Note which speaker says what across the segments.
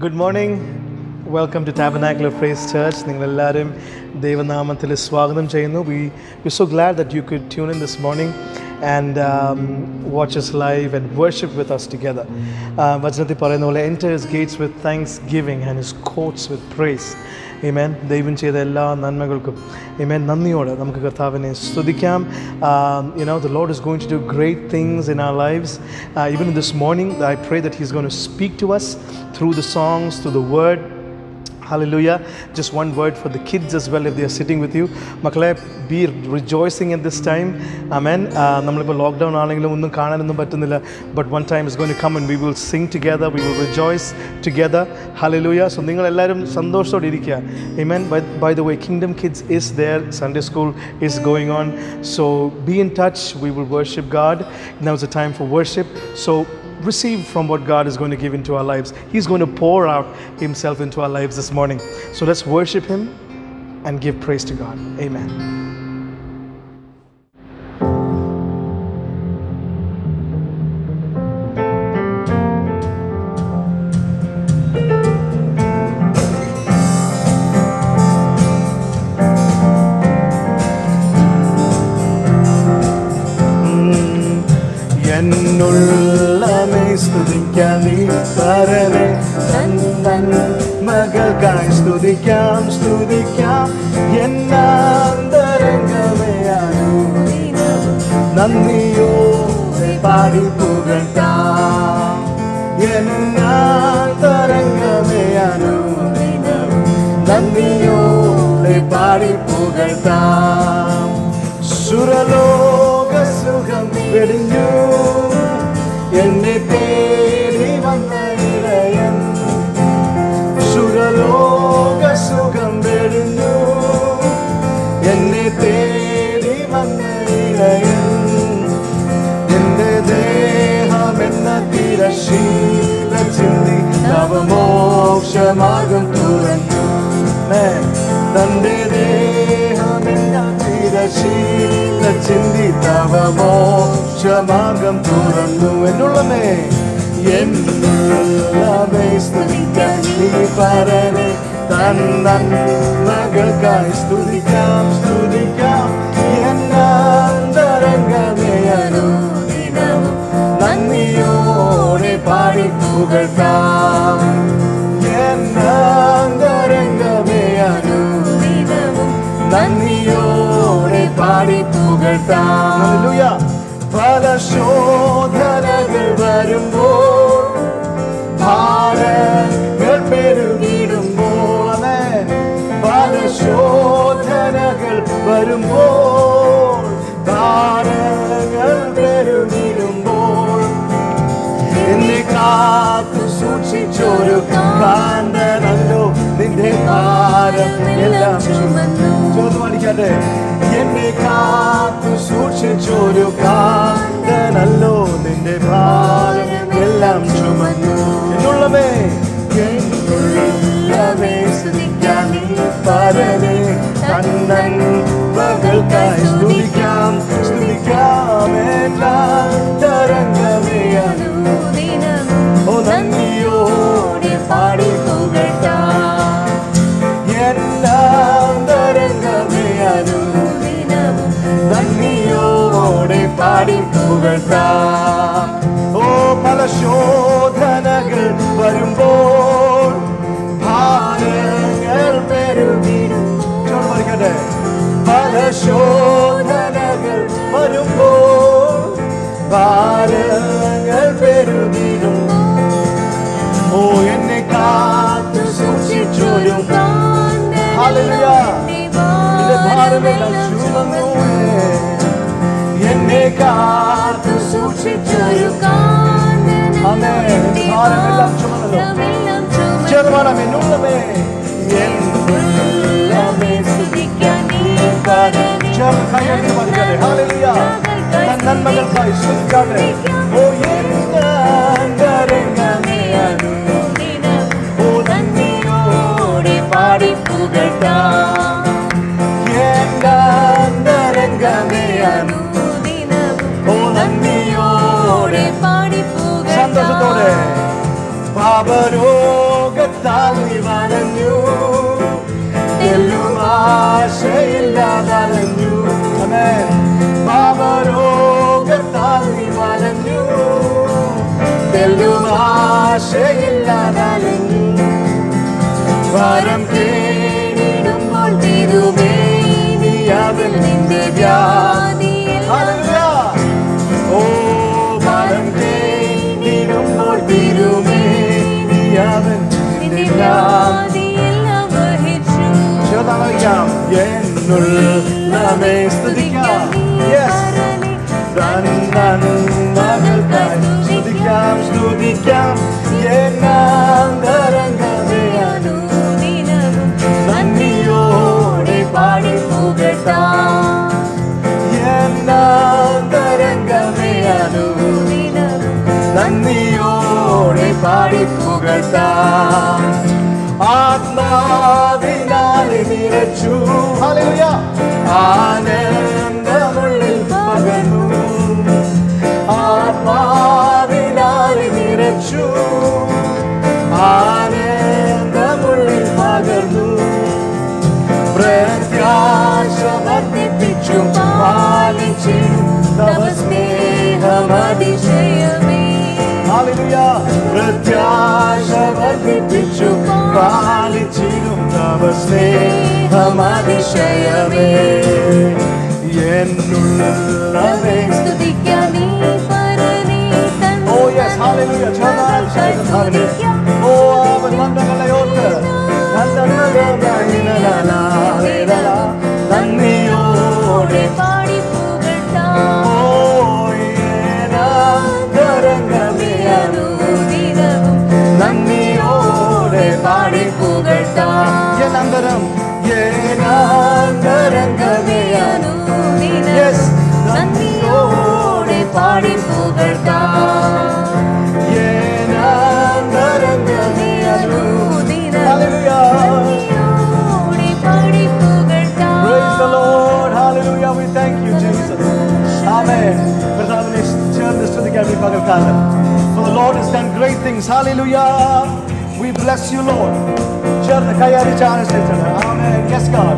Speaker 1: Good morning welcome to tabernacle praise church നിങ്ങളെല്ലാവരും ദൈവനാമത്തിൽ സ്വാഗതം ചെയ്യുന്നു we you so glad that you could tune in this morning and watch us live and worship with us together വചനത്തിൽ പറയുന്ന പോലെ enters gates with thanksgiving and his courts with praise amen ദൈവം ചെയ്ത എല്ലാ നന്മകൾക്കും ഇമേൻ നന്ദിയോടെ നമുക്ക് കർത്താവിനെ സ്തുതിക്കാം you know the Lord is going to do great things in our lives even in this morning I pray that he's going to speak to us through the songs through the word Hallelujah. Just one word for the kids as well if they are sitting with you. മക്കളെ be rejoicing at this time amen നമ്മളിപ്പോൾ lockdown ആണെങ്കിലും ഒന്നും കാണാനൊന്നും പറ്റുന്നില്ല but one time is going to come and we will sing together we will rejoice together hallelujah so നിങ്ങളെല്ലാവരും സന്തോഷത്തോടെ ഇരിക്കുക Amen. By, by the way, Kingdom Kids is there. Sunday school is going on. So be in touch. We will worship God. Now is the time for worship. So receive from what God is going to give into our lives. He's going to pour out Himself into our lives this morning. So let's worship Him and give praise to God. Amen. എന്നുള്ളമേ സ്തുതിക്കാൻ നീ പരനെ തന്നൻ മകൾക്കായി സ്തുതിക്കാം സ്തുതിക്കാം എന്നാന്തരംഗമേ നന്ദിയോടെ പാടി പുകഴ്ത്താം എന്നാന്തരംഗമേ നന്ദിയോടെ പാടി പുകഴ്ത്താം സുരലോക സുഖം വെടിഞ്ഞു എന്നെ തേടി വന്ന ഇളയൻ സുരലോക സുഖം വെടിഞ്ഞു എന്നെ തേടി വന്ന ഇളയൻ എന്റെ ദേഹം എന്ന തിരശീല ചിന്തി നവമോക്ഷമാകും തുറന്നു തന്റെ ദേഹം എന്ന തിരശീല ചിന്തി നവമോക്ഷമാകും തുറന്നു എന്നുള്ളമേ എന്നുള്ളമേ സ്തുതിക്കാൻ നീ പരനെ തന്നൻ മകൾക്കായി സ്തുതിക്കാം സ്തുതിക്കാം എന്നാന്തരംഗമേ അനുദിനവും നന്ദിയോടെ പാടി പുകഴ്ത്താം എന്നാന്തരംഗമേ അനുദിനവും നന്ദിയോടെ പാടി പുകഴ്ത്താം പല ശോധനകൾ വരുമ്പോൾ ഭാരങ്ങൾ പെരുകിടുമ്പോൾ ആമേൻ. പല ശോധനകൾ വരുമ്പോൾ ഭാരങ്ങൾ പെരുകിടുമ്പോൾ എന്നെ കാത്തു സൂക്ഷിച്ചൊരു കാന്തനല്ലോ നിന്റെ ഭാരം എല്ലാം ചുമന്നു ചോദ്യം പഠിക്കട്ടെ എന്നെ കാത്തു സൂക്ഷിച്ചൊരു കാന്തനല്ലോ നിന്റെ ഭാരം എല്ലാം ചുമന്നു എന്നുള്ളവേ എന്നുള്ളവേ സ്തുതിക്കാൻ നീ പരനെ കണ്ണൻ മകൾക്കായി സ്തുതിക്കാം സ്തുതിക്കാം എല്ലാം തരംഗമേ ഓ നന്ദിയോടെ പാടി പുകഴ്ത്താം എല്ലാം തരംഗമേ നന്ദിയോടെ പാടി പുകഴ്ത്താം ഓ പല ശോധനകൾ വരുമ്പോൾ ഭാരങ്ങൾ പെരുകിടും ചോറ് പഠിക്കട്ടെ പല ശോധനകൾ വരുമ്പോൾ ഭാരങ്ങൾ പെരുകിടും ഓ എന്നെ കാത്തു സൂക്ഷിച്ചൊരു ഹല്ലേലൂയ നിന്റെ ഭാരമെല്ലാം ചുമന്നു എന്നെ കാത്തു സൂക്ഷിച്ചൊരു ആമേൻ ഭാരമെല്ലാം ചുമന്നല്ലോ ചെറുമാനം എന്നുള്ളമേ എന്നുള്ളമേ ചേർന്ന് കൈയടിച്ച് മതിക്കട്ടെ ഹല്ലേലൂയ തൻ നന്മകൾക്കായി സ്തുതിക്കാട്ടെ ഓ എന്നരംഗമേ ഓ നന്ദിയോടെ പാടി പുകഴ്ത്താം എന്നരംഗമേ ഓ നന്ദിയോടെ സന്തോഷത്തോടെ പാപരോഗത്തിൽ ആശയില്ലാതലഞ്ഞു Amen. പാപരോഗത്താൽ നീ വലഞ്ഞു തെല്ലും ആശയില്ലാതലഞ്ഞു വരം തേടിടുമ്പോൾ തിരുമേനിയാവിൽ നിന്റെ വ്യാധിയിൽ ഓ വരം തേടിടുമ്പോൾ തിരുമേനിയാവിൽ നിന്റെ വ്യാധി ചേർന്നറിയാം എന്നുള്ളമേ സ്തുതിക്കാം യെസ് നന്മകൾക്കായി സ്തുതിക്കാം സ്തുതിക്കാം എന്നാന്തരംഗമേ നന്ദിയോടെ പാടി എന്നാന്തരംഗമേ അനു നന്ദിയോടെ പാടി പുകഴ്ത്താം ആത്മാവിനാലെ നിറച്ചു ഹല്ലേലൂയ ആനന്ദമുള്ളിൽ പകർന്നു ആത്മാവിനാലെ നിറച്ചു ആനന്ദമുള്ളിൽ പകർന്നു പ്രത്യാശ വർദ്ധിപ്പിച്ചു പാലിച്ചിടും തവ സ്നേഹമതിശയമേ ഹല്ലേലൂയ പ്രത്യാശ വർദ്ധിപ്പിച്ചു പാലിച്ചിടും തവ സ്നേഹമതിശയമേ എന്നുള്ളവേ Oh yes, hallelujah. Turn on, Jesus, hallelujah. Oh, അവൻ വന്നകളെ ഓർത്ത് നന്ദിയോടെ നന്ദിയോടെ പാടി പുകഴ്ത്താം ഏനാന്തരം ഏനാന്തരംഗമേ യെസ് നന്ദിയോടെ പാടി പുകഴ്ത്താം ഏനാന്തരംഗമേ Praise the Lord. Hallelujah. We thank you, Jesus. Amen. കർത്താവിനെ ചേർന്ന് സ്തുതിക്കാൻ ഈ പകൽക്കാലം. For the Lord has done great things. Hallelujah. We bless you, Lord. ചേർന്ന് കൈയടിച്ച് ആനന്ദിച്ചത്. Amen. Yes, God.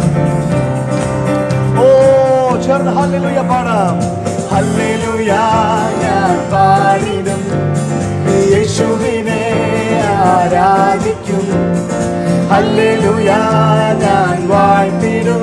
Speaker 1: Oh, ചേർന്ന് ഹല്ലേലൂയ പാടാം. ഹല്ലേലൂയ ഞാൻ പാടിടും. യേശുവിനെ ആരാധിക്കും ഹല്ലേലൂയ ഞാൻ വാഴ്ത്തിടും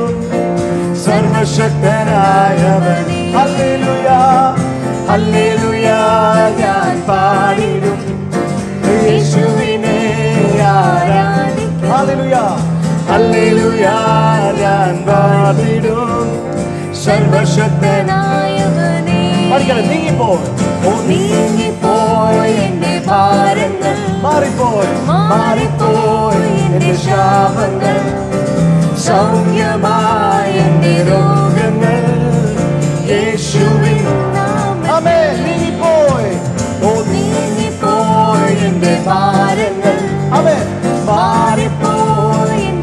Speaker 1: സർവശക്തനായവനെ ഹല്ലേലൂയ ഹല്ലേലൂയ ഞാൻ പാടിടും യേശുവിനെ ആരാധിക്കും ഹല്ലേലൂയ ഹല്ലേലൂയ ഞാൻ പാടിടും സർവശക്തൻ പഠിക്കണം നീങ്ങിപ്പോയി ഓ നീങ്ങിപ്പോയി എന്റെ ഭാരങ്ങൾ മാറിപ്പോയി മാറിപ്പോയി എന്റെ ശാപങ്ങൾ സൗഖ്യമായ എന്റെ രോഗങ്ങൾ യേശുവിൻ അമേ നീങ്ങിപ്പോയി ഓ നീങ്ങിപ്പോയി എന്റെ ഭാരങ്ങൾ അമേ മാറിപ്പോയി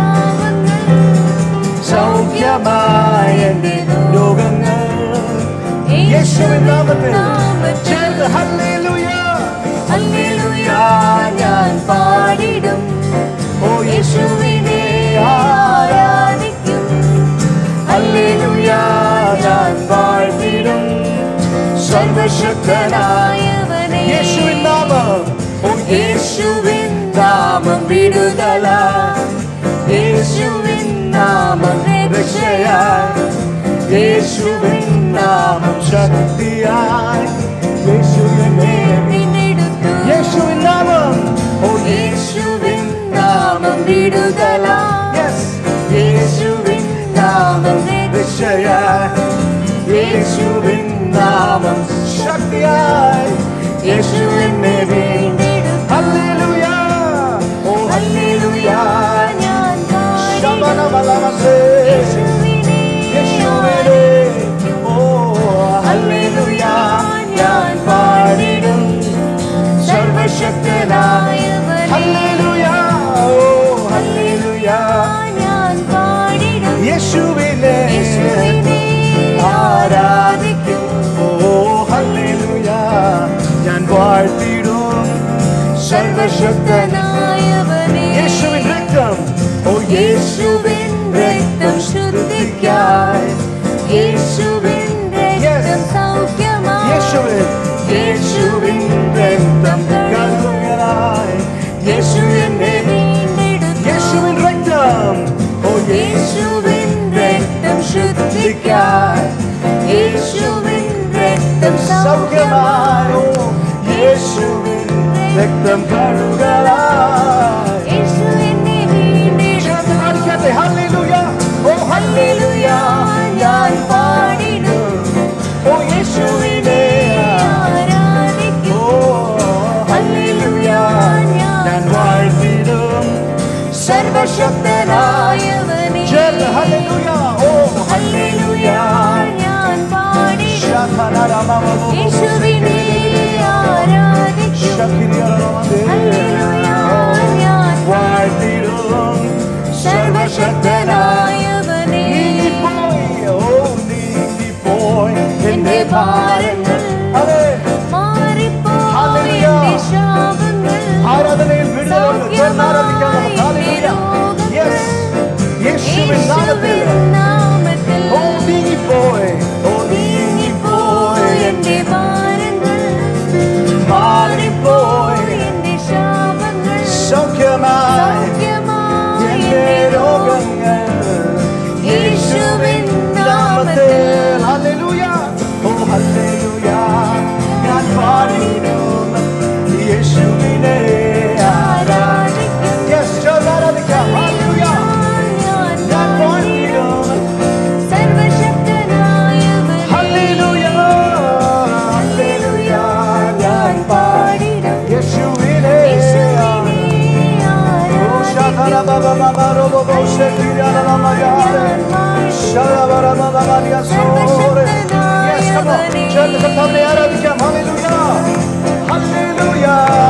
Speaker 1: സൗഖ്യമായ എന്റെ രോഗങ്ങൾ യേശുവിൻ നാമത്തിൽ ചേർന്ന് ഹല്ലേലൂയ ഹല്ലേലൂയ ഞാൻ പാടിടും ഓ യേശുവിനെ ആരാധിക്കും ഹല്ലേലൂയ ഞാൻ പാടിടും സർവശക്തനായ യേശുവിൻ നാമം ഓ യേശുവിൻ നാമം വിടുതല യേശുവിൻ നാമം രക്ഷയായി യേശുവിൻ നാമം ശക്തിയായി യേശുവിനെ യേശുവിൻ നാമം ഓ യേശുവിൻ നാമം വിടുതല യെസ് യേശുവിൻ നാമം രക്ഷയായി യേശുവിൻ നാമം ശക്തിയായി യേശുവിനെ വീണ്ടെടുക്കും ഹല്ലേലൂയ ഓ ഹല്ലേലൂയ ശബനമലമസേ യേശുവിനെ ഓ ഹല്ലേലൂയ ഞാൻ പാടിടും സർവശക്തനായ ഹല്ലേലൂയ ഓ ഹല്ലേലൂയ യേശുവിനെ ആരാധിക്കും ഓ ഹല്ലേലൂയ ഞാൻ വാഴ്ത്തിടും സർവശക്തൻ യേശുവിൻ രക്തം ഓ യേശുവിൻ രക്തം സൗഖ്യമായോ യേശുവിൻ രക്തം കഴുകലായി
Speaker 2: യേശു എന്നെ വീണ്ടെടുത്തു.
Speaker 1: ചേർന്ന് പാടിക്കട്ടെ ഹല്ലേലൂയ ഓ ഹല്ലേലൂയ ഞാൻ പാടിടും ഓ യേശുവിനെ
Speaker 2: ആരാധിക്കും.
Speaker 1: ഓ ഹല്ലേലൂയ ഞാൻ വാഴ്ത്തിടും സർവശക്തനായ
Speaker 2: സർവശക്തനായവനേ.
Speaker 1: ചേർന്ന് ഹല്ലേലൂയ ഓ
Speaker 2: ഹല്ലേലൂയ ഞാൻ പാടിടും.
Speaker 1: ശാഖനരമമമോ
Speaker 2: യേശുവിനെ ആരാധിക്കും. ഹല്ലേലൂയ ഞാൻ
Speaker 1: വാഴ്ത്തിടും സർവശക്തനായ
Speaker 2: സർവശക്തനായവനേ.
Speaker 1: നീങ്ങിപ്പോയി, ഓ നീങ്ങിപ്പോയി
Speaker 2: എന്റെ ഭാരങ്ങൾ
Speaker 1: അതെ
Speaker 2: മാറിപ്പോയി
Speaker 1: ഹല്ലേലൂയ.
Speaker 2: എന്റെ ശാപങ്ങൾ
Speaker 1: ആരാധനയിൽ വിടുതലുണ്ട് ചേർന്ന് ആരാധിക്കാം നമുക്ക്. ഹല്ലേലൂയ. Yes. യേശുവിൻ നാമത്തിൽ
Speaker 2: നാമത്തിൽ
Speaker 1: ഓ നീങ്ങിപ്പോയി ഓ നീങ്ങിപ്പോയി
Speaker 2: എന്റെ ഭാരങ്ങൾ
Speaker 1: മാറിപ്പോയി
Speaker 2: എന്റെ ശാപങ്ങൾ
Speaker 1: സൗഖ്യമായി
Speaker 2: സൗഖ്യമായി
Speaker 1: എന്റെ രോഗങ്ങൾ
Speaker 2: യേശുവിൻ
Speaker 1: നാമത്തിൽ
Speaker 2: നാമത്തിൽ
Speaker 1: ഹല്ലേലൂയ ഓ ഹല്ലേലൂയ ഞാൻ പാടിടും യേശുവിനെ
Speaker 2: ആരാധിക്കും.
Speaker 1: യെസ് ചേർന്ന് ആരാധിക്കാം ഹല്ലേലൂയ
Speaker 2: ഞാൻ
Speaker 1: ഞാൻ പാടിടും
Speaker 2: സർവശക്തനായവനേ.
Speaker 1: ഹല്ലേലൂയ ഹല്ലേലൂയ ഞാൻ പാടിടും യേശുവിനെ
Speaker 2: യേശുവിനെ
Speaker 1: ഓ ശാഖര
Speaker 2: ആരാധിക്കും.
Speaker 1: ബബ ബബ റോബോ ബോ ശക്തിയാല നമയാരെ ശരവര ബബ ബലിയ സോരെ യെസ് കം ഓൺ ചേർന്ന് കർത്താവിനെ ആരാധിക്കാം ഹല്ലേലൂയ ഹല്ലേലൂയ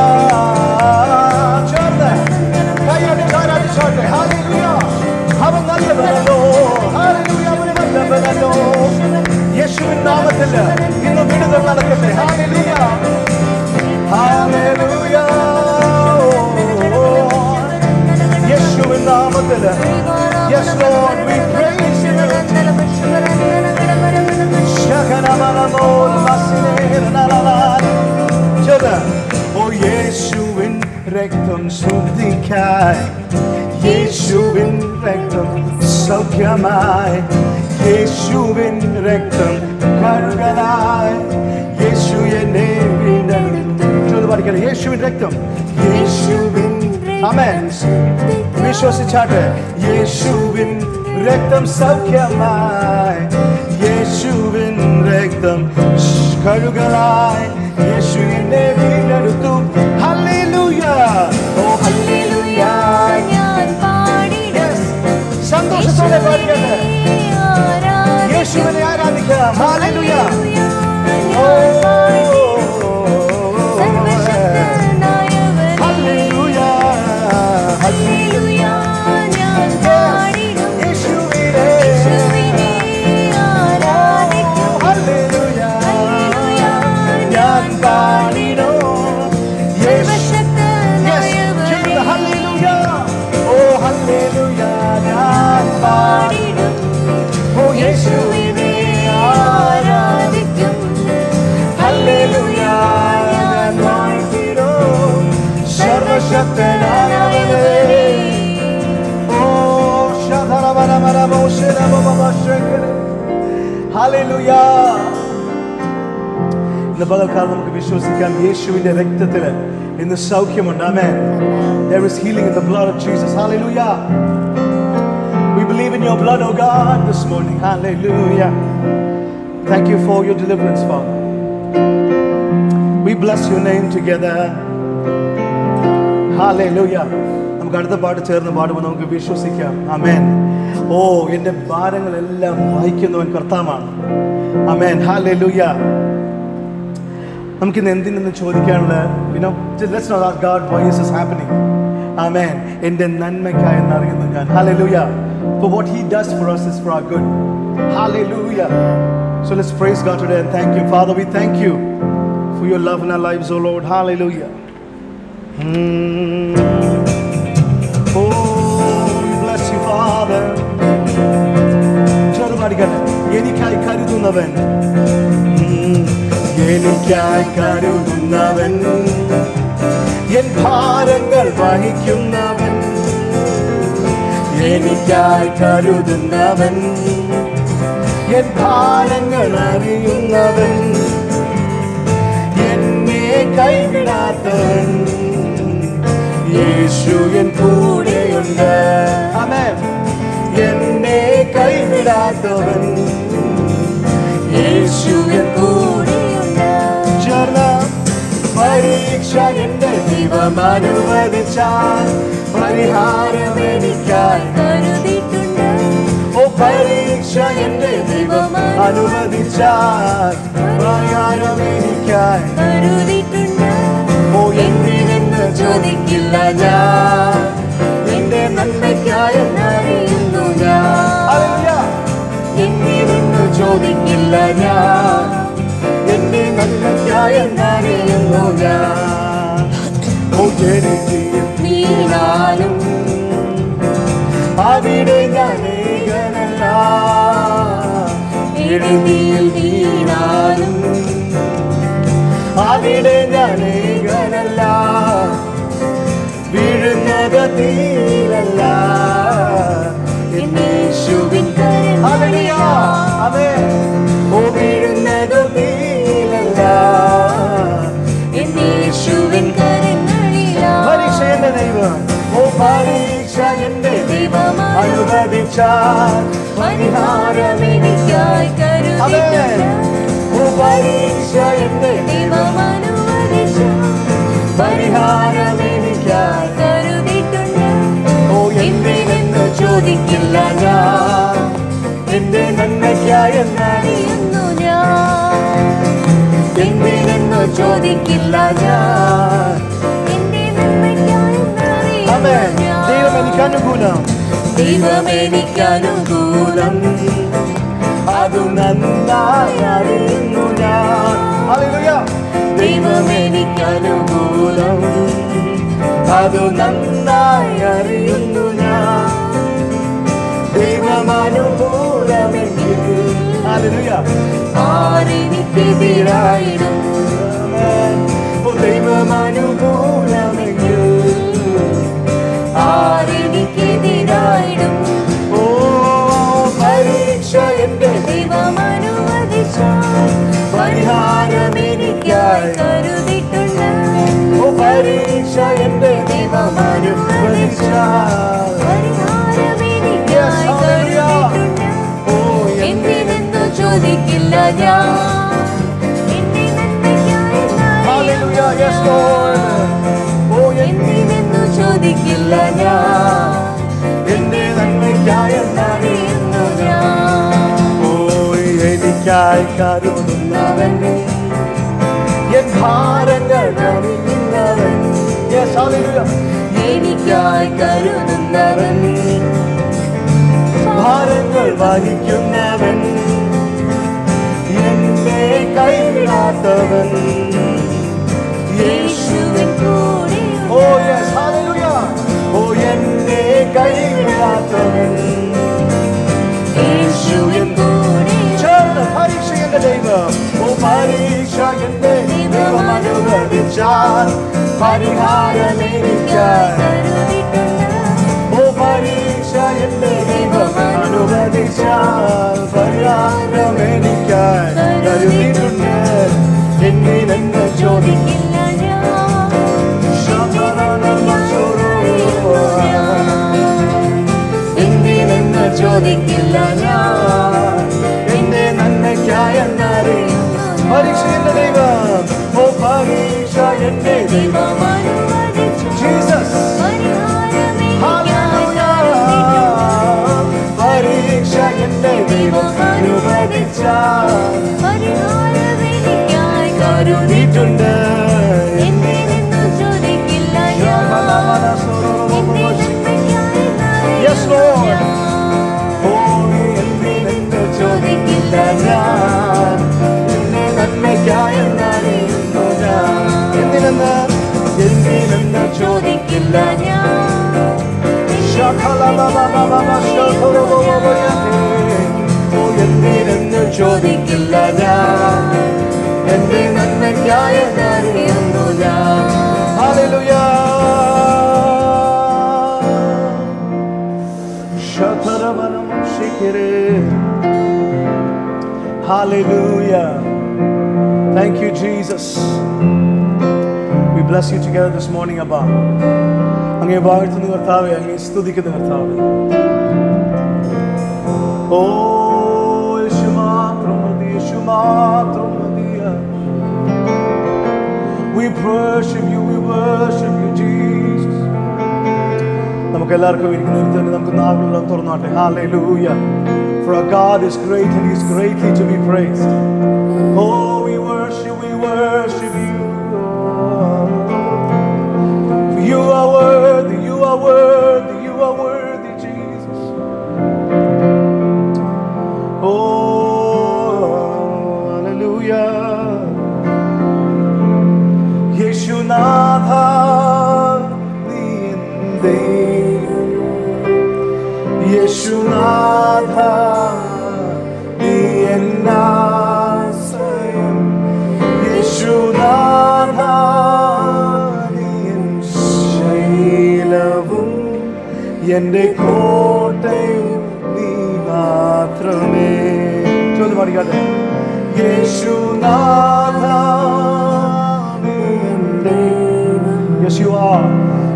Speaker 1: ചേർന്ന് കൈയടി ആരാധിച്ചോട്ടെ ഹല്ലേലൂയ അവൻ നല്ലവനല്ലോ ഹല്ലേലൂയ അവൻ നല്ലവനല്ലോ യേശുവിൻ നാമത്തിൽ ഇന്ന് വിടുതൽ നടക്കട്ടെ ഹല്ലേലൂയ ഹല്ലേലൂയ യേശുവിൻ നാമത്തിൽ Yes, Lord, we praise you. ശകനമനമോൽ മസിനേരനലലാൽ. ചെറ. ഓ യേശുവിൻ രക്തം ശുദ്ധിക്കായി യേശുവിൻ രക്തം സൗഖ്യമായി യേശുവിൻ രക്തം കഴുകലായി യേശു എന്നെ വീണ്ടെടുത്തു ചൊല്ലു പാടിക്കട്ടെ യേശുവിൻ രക്തം യേശുവിൻ അമേൻ വിശ്വസിച്ചാട്ടെ യേശുവിൻ രക്തം സൗഖ്യമായി യേശുവിൻ രക്തം കഴുകലായി യേശു എന്നെ വീണ്ടെടുത്തു ഹല്ലേലൂയ ഓ ഹല്ലേലൂയ
Speaker 2: ഞാൻ പാടിടും
Speaker 1: സന്തോഷത്തോടെ പാടിക്കട്ടെ യേശുവിനെ ആരാധിക്കാം ഹല്ലേലൂയ ഓ ഹല്ലേലൂയ ഹല്ലേലൂയ യേശുവിനെ ഹല്ലേലൂയ ഞാൻ പാടിടും യേശു Yes, ചേർന്ന് ഹല്ലേലൂയ ഓ ഹല്ലേലൂയ ഞാൻ പാടിടും ഓ യേശുവിനെ ആരാധിക്കും ഹല്ലേലൂയ ഞാൻ വാഴ്ത്തിടും സർവശക്തനായവനെ ഓ ശധരവരമരമോ ശിരമമശങ്കരെ ഹല്ലേലൂയ ഇന്ന് പകൽക്കാലം നമുക്ക് വിശ്വസിക്കാം യേശുവിന്റെ രക്തത്തിൽ ഇന്ന് സൗഖ്യമുണ്ട് ആമേൻ there is healing in the blood of Jesus hallelujah we believe in your blood oh God this morning hallelujah thank you for your deliverance father we bless your name together hallelujah നമുക്ക് അടുത്ത പാട്ട് ചേർന്ന് പാടുമ്പോൾ നമുക്ക് വിശ്വസിക്കാം അമേൻ ഓ എൻ്റെ ഭാരങ്ങളെല്ലാം വഹിക്കുന്നവൻ കർത്താവാണ് അമേൻ ഹാലൂയ നമുക്കിന്ന് എന്തിനെന്ന് ചോദിക്കാനുള്ള you know let's not ask God why is happening amen എൻ്റെ നന്മയ്ക്കായി എന്നറിയുന്നു ഞാൻ ഹാലൂയ for what he does for us is for our good hallelujah so let's praise God today and thank you father we thank you for your love in our lives oh lord hallelujah Mm. oh we bless you father ചെറുപാടിക്കട്ടെ എനിക്കായി കരുതുന്നവൻ ഉം. എനിക്കായി കരുതുന്നവൻ N ഭാരങ്ങൾ വഹിക്കുന്നവൻ എനിക്കായി കരുതുന്നവൻ N ഭാരങ്ങൾ അറിയുന്നവൻ കൈവിടാത്തവൻ യേശു N കൂടെയുണ്ട് ആമേൻ എന്നെ കൈവിടാത്തവൻ യേശു N
Speaker 2: കൂടെയുണ്ട്
Speaker 1: ചേർന്ന് പരീക്ഷ എന്റെ ദൈവം അനുവദിച്ചാൽ പരിഹാരം എനിക്കായി
Speaker 2: കരുതിയിട്ടുണ്ട്
Speaker 1: ഓ പരീക്ഷ എന്റെ ദൈവം അനുവദിച്ചാൽ പരിഹാരം എനിക്കായി
Speaker 2: കരുതിയിട്ടുണ്ട്
Speaker 1: ഓ എന്തിനെന്ന് ചോദിക്കില്ല ഞാൻ എന്റെ നന്മയ്ക്കായി
Speaker 2: അറിയുന്നു ഞാൻ
Speaker 1: ഹല്ലേലൂയ. എന്തിനെന്ന് ചോദിക്കില്ല ഞാൻ എന്റെ നന്മയ്ക്കായി എന്നറിയുന്നു ഞാൻ ഓ എനിക്ക്
Speaker 2: നീനാലും
Speaker 1: അവിടെ ഞാൻ ഏകനല്ല
Speaker 2: എഴുതിയിൽ നീനാലും
Speaker 1: അവിടെ ഞാൻ ഏകനല്ല വീഴുന്നത് തീരല്ല
Speaker 2: എന്നേശുവിൻ
Speaker 1: ഹല്ലേലൂയ. അതെ. ഓ വീഴുന്നത് തീരല്ല
Speaker 2: എന്നേശുവിൻ കരങ്ങളിലാ
Speaker 1: പരീക്ഷ എന്റെ ദൈവം ഓ പരീക്ഷ എന്റെ ദൈവം അനുവദിച്ചാൽ പരിഹാരം
Speaker 2: എനിക്കായി
Speaker 1: അതെ.
Speaker 2: കരുതിയിട്ടുണ്ട്
Speaker 1: ഓ പരീക്ഷ എന്റെ ദൈവം
Speaker 2: ദൈവം അനുവദിച്ച
Speaker 1: പരിഹാരം എനിക്കായി
Speaker 2: കരുതിയിട്ടുണ്ട്
Speaker 1: ഓ എന്തിനെന്ന് ചോദിക്കില്ല ഞാൻ എന്റെ നന്മയ്ക്കായി എന്നാണ്
Speaker 2: അറിയുന്നു ഞാൻ
Speaker 1: എന്തിനെന്ന് ചോദിക്കില്ല ഞാൻ
Speaker 2: എന്റെ നന്മയ്ക്കായി
Speaker 1: അതെ
Speaker 2: എന്നറിയുന്നു
Speaker 1: ദൈവം എനിക്ക്
Speaker 2: ഞാൻ.
Speaker 1: അനുകൂലം
Speaker 2: ദൈവം എനിക്ക് അനുകൂലം
Speaker 1: അത് നന്നായി അറിയുന്നു ഞാൻ ഹല്ലേലൂയ. ദൈവം എനിക്ക് അനുകൂലം അത് നന്നായി അറിയുന്നു ഞാൻ ദൈവം അനുകൂലമെങ്കിൽ ഹല്ലേലൂയ.
Speaker 2: ആരെനിക്കെതിരായിടും
Speaker 1: ആമേൻ. ഓ, ദൈവം അനുകൂലമെങ്കിൽ
Speaker 2: ആരെനിക്കെതിരായിടും
Speaker 1: ഓ പരീക്ഷ എന്റെ
Speaker 2: ദൈവം അനുവദിച്ചാൽ പരിഹാരം എനിക്കായി കരുതിയിട്ടുണ്ട്
Speaker 1: ഓ പരീക്ഷ എന്റെ ദൈവം അനുവദിച്ചാൽ
Speaker 2: പരിഹാരം എനിക്കായി കരുതിയിട്ടുണ്ട്
Speaker 1: ഓ
Speaker 2: എന്തിനെന്നു ചോദിക്കില്ല ഞാൻ എന്റെ നന്മയ്ക്കായി
Speaker 1: Hallelujah, yes,
Speaker 2: എന്നറിയുന്നു
Speaker 1: Lord.
Speaker 2: ഞാൻ.
Speaker 1: ഓ എന്നെ
Speaker 2: എന്തിനെന്നു ചോദിക്കില്ല ഞാൻ
Speaker 1: എന്റെ നന്മയ്ക്കായി
Speaker 2: എന്നറിയുന്നു ഞാൻ
Speaker 1: ഓ എനിക്കായി കരുതുന്നവൻ എൻ ഭാരങ്ങൾ അറിയുന്നവൻ Yes, hallelujah.
Speaker 2: എനിക്കായി കരുതുന്നവൻ
Speaker 1: ഭാരങ്ങൾ വഹിക്കുന്നവൻ എന്നെ കൈവിടാത്തവൻ
Speaker 2: യേശുവിൻ കൂടെ
Speaker 1: ഓ യെസ് ഹല്ലേലൂയ ഓ എന്നെ കൈവിടാത്തവൻ
Speaker 2: യേശുവിൻ കൂടെ
Speaker 1: ചേർന്ന് പരീക്ഷ എന്റെ ദൈവം ഓ പരീക്ഷ എന്റെ ദൈവം അനുവദിച്ചാൽ പരിഹാരം എനിക്കായി
Speaker 2: കരുതിയിട്ടുണ്ട്
Speaker 1: ഓ പരീക്ഷ എന്റെ ദൈവം അനുവദിച്ചാൽ പരിഹാരം എനിക്കായി കരുതിയിട്ടുണ്ട് എന്നിലെന്ന് ചോദിക്കും
Speaker 2: ചോദിക്കില്ല ഞാൻ
Speaker 1: എന്തിനെന്ന് ചോദിക്കില്ല ഞാൻ എന്റെ നന്മയ്ക്കായി എന്നറിയുന്നു പരീക്ഷ എന്റെ ദൈവം ഓ പരീക്ഷ എന്റെ ദൈവം ജീസസ് പരീക്ഷ എന്റെ ദൈവം അനുവദിച്ചാൽ കരുതിയിട്ടുണ്ട് Yes, Lord. ഓ എന്തിനെന്ന് ചോദിക്കില്ല ഞാൻ എന്റെ നന്മയ്ക്കായി എന്നറിയുന്നു ഞാൻ എന്തിനെന്ന് എന്തിനെന്ന് ചോദിക്കില്ല ഓ എന്തിനെന്ന് ചോദിക്കില്ല ഞാൻ എന്റെ നന്മയ്ക്കായി എന്നറിയുന്നു ഞാൻ Hallelujah. Shataramanam Shikere. Hallelujah. Thank you, Jesus. bless you together this morning, Abba. അങ്ങേ വാഴ്ത്തുന്ന കർത്താവെ അങ്ങേ സ്തുതിക്കുന്ന കർത്താവെ ഓ യേശു മാത്രം മതി യേശു മാത്രം മതിയ We worship you, we worship you, Jesus. നമുക്ക് എല്ലാവർക്കും ഇരിക്കുന്നതിൽ തന്നെ നമുക്ക് നാവിലെല്ലാം തുറന്നാട്ടെ Hallelujah. For our God is great and He is greatly to be praised. Oh, we worship, we worship you. You are worthy, you are worthy, you are worthy, Jesus. Oh, hallelujah. യേശുനാഥ നീ N ദൈവം. യേശുനാഥ നീ എന്നാശ്രയം. യേശുനാഥ നീ N ശൈലവും എൻ്റെ കോട്ടയും നീ മാത്രമേ ചോദ്യം പാടിക്കാട്ടെ യേശുനാഥ നീ എൻ ദൈവം. Yes, you are.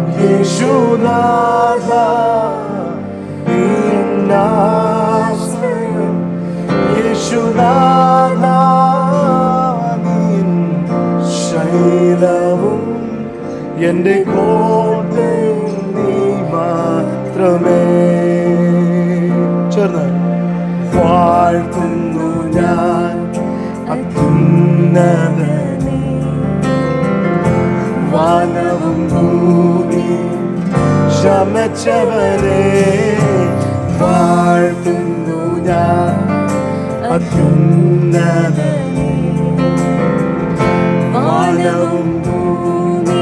Speaker 1: യേശുനാഥ നീ എന്നാശ്രയം. യേശുനാഥ നീ എൻ ശൈലവും എൻ്റെ കോട്ടയും നീ മാത്രമേ ചേർന്ന് വാഴ്ത്തുന്നു ഞാൻ അത്യുന്നതനെ വാനവും ഭൂമി ശമച്ചവരെ വാഴ്ത്തുന്നു ഞാൻ അത്യുന്നതനെ വാനവും ഭൂമി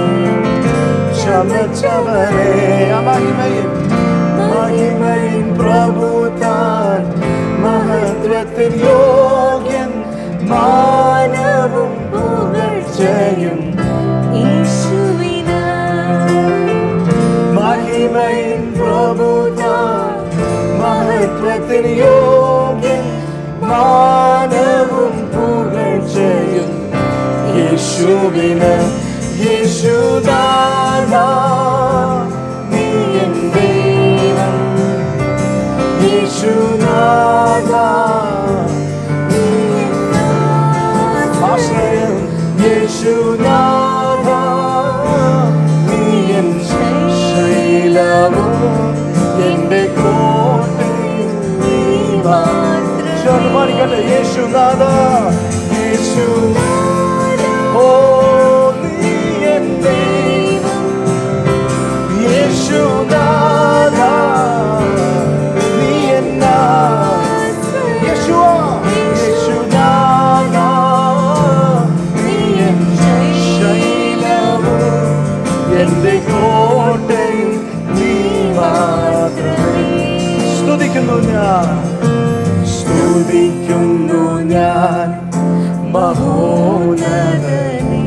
Speaker 1: ശമച്ചവരെ മഹിമയും മഹിമയും പ്രഭുതാൻ മഹത്വത്തിൻ യോഗ്യൻ മാനവും പുകഴ്ചയും
Speaker 2: യേശുവിന്
Speaker 1: മഹിമയിൻ പ്രഭുതാൻ മഹത്വത്തിൻ യോഗ്യൻ മാനവും പുകഴ്ചയും യേശുവിന് യേശുദാന നീ എൻ ദൈവം യേശുനാഥ നീ എൻ ആശ്രയം യേശുനാഥ നീ എൻ ശൈലവും എൻ്റെ കോട്ടയും നീ മാത്രം ചേർന്ന് പാടിക്കട്ടെ യേശുനാഥ യേശു ഓ നീ എൻ ദൈവം യേശുനാഥ നീ എന്നാ യേശുവാ യേശുനാഥ നീ എൻ ശൈലവും എൻ്റെ കോട്ടയും നീ മാത്രമേ സ്തുതിക്കുന്നു ഞാൻ സ്തുതിക്കുന്നു ഞാൻ മഹോന്നതനെ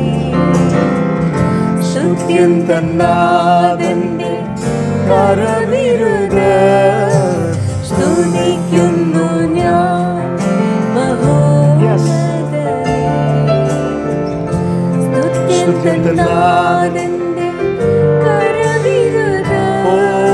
Speaker 1: സ്തുത്യൻ തന്നാഥന്റെ കരവിരുത്
Speaker 2: സ്തുതിക്കുന്നു ഞാൻ സ്തുത്യൻ തന്നാഥന്റെ കരവിരുത്
Speaker 1: ഓ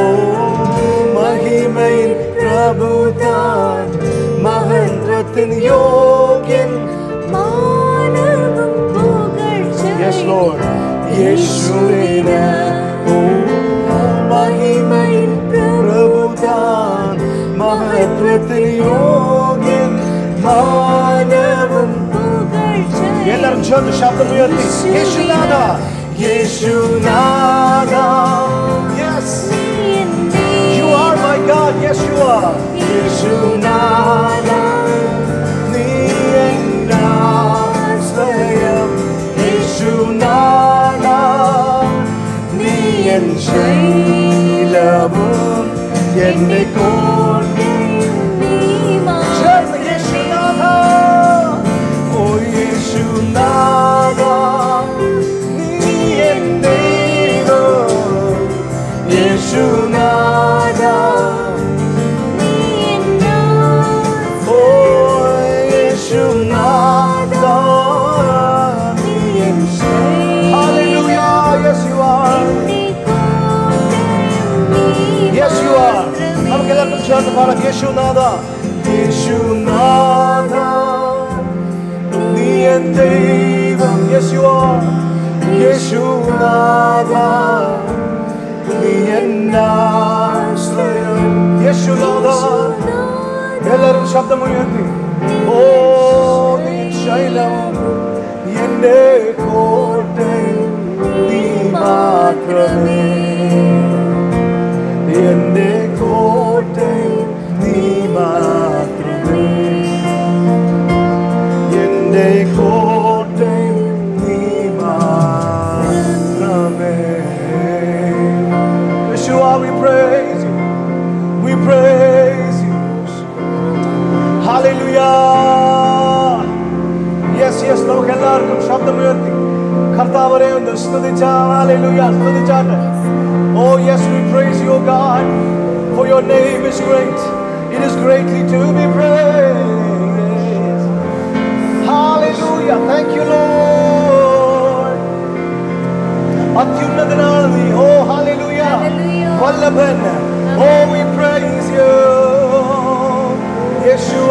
Speaker 1: മഹിമയിൽ പ്രഭുതാൻ മഹത്വത്തിൻ യോഗ്യൻ
Speaker 2: മാനവും പുകഴ്ചയും
Speaker 1: Yes, Lord. യേശുവിന് ഓ മഹിമയിൽ പ്രഭുതാൻ മഹത്വത്തിൻ യോഗ്യൻ മാനവും
Speaker 2: പുകഴ്ചയും
Speaker 1: എല്ലാവരും ചേർന്ന് ശബ്ദം ഉയർത്തി യേശുനാഥ യേശുനാഥ yes You are my God, yes you are. യേശുനാഥ നീ എന്നാശ്രയം. യേശുനാഥ നീ എൻ ശൈലവും എന്റെ കോട്ടയും ചേർന്ന് യേശുനാഥ ഓ യേശുനാഥ നീ എൻ ദൈവം യേശുനാഥ ഓ യേശുനാഥ യേശുനാഥ നീ എൻ ദൈവം യേശുവാ യേശുനാഥ നീ എന്നാശ്രയം യേശുനാഥ എല്ലാവരും ശബ്ദമുയർത്തി ഓ നീ ശൈലവും എന്റെ കോട്ടയും നീ മാത്രമേ എന്റെ കോട്ടയും നീ മാത്രമേ എന്റെ കോട്ടയും നീ മാത്രമേ Yeshua, we praise you. We praise you. Hallelujah. Yes, yes, നമുക്ക് എല്ലാവർക്കും ശബ്ദമുയർത്തി കർത്താവരെ ഒന്ന് സ്തുതിച്ച Hallelujah, സ്തുതിച്ചാട്ടെ Oh yes, we praise you, O God, for your name is great. It is greatly to be praised. Hallelujah. Thank you, Lord. അത്യുന്നതനാണ് നീ ഓ ഹാലലൂയ
Speaker 2: Hallelujah.
Speaker 1: വല്ലഭൻ oh we praise you യേശുവ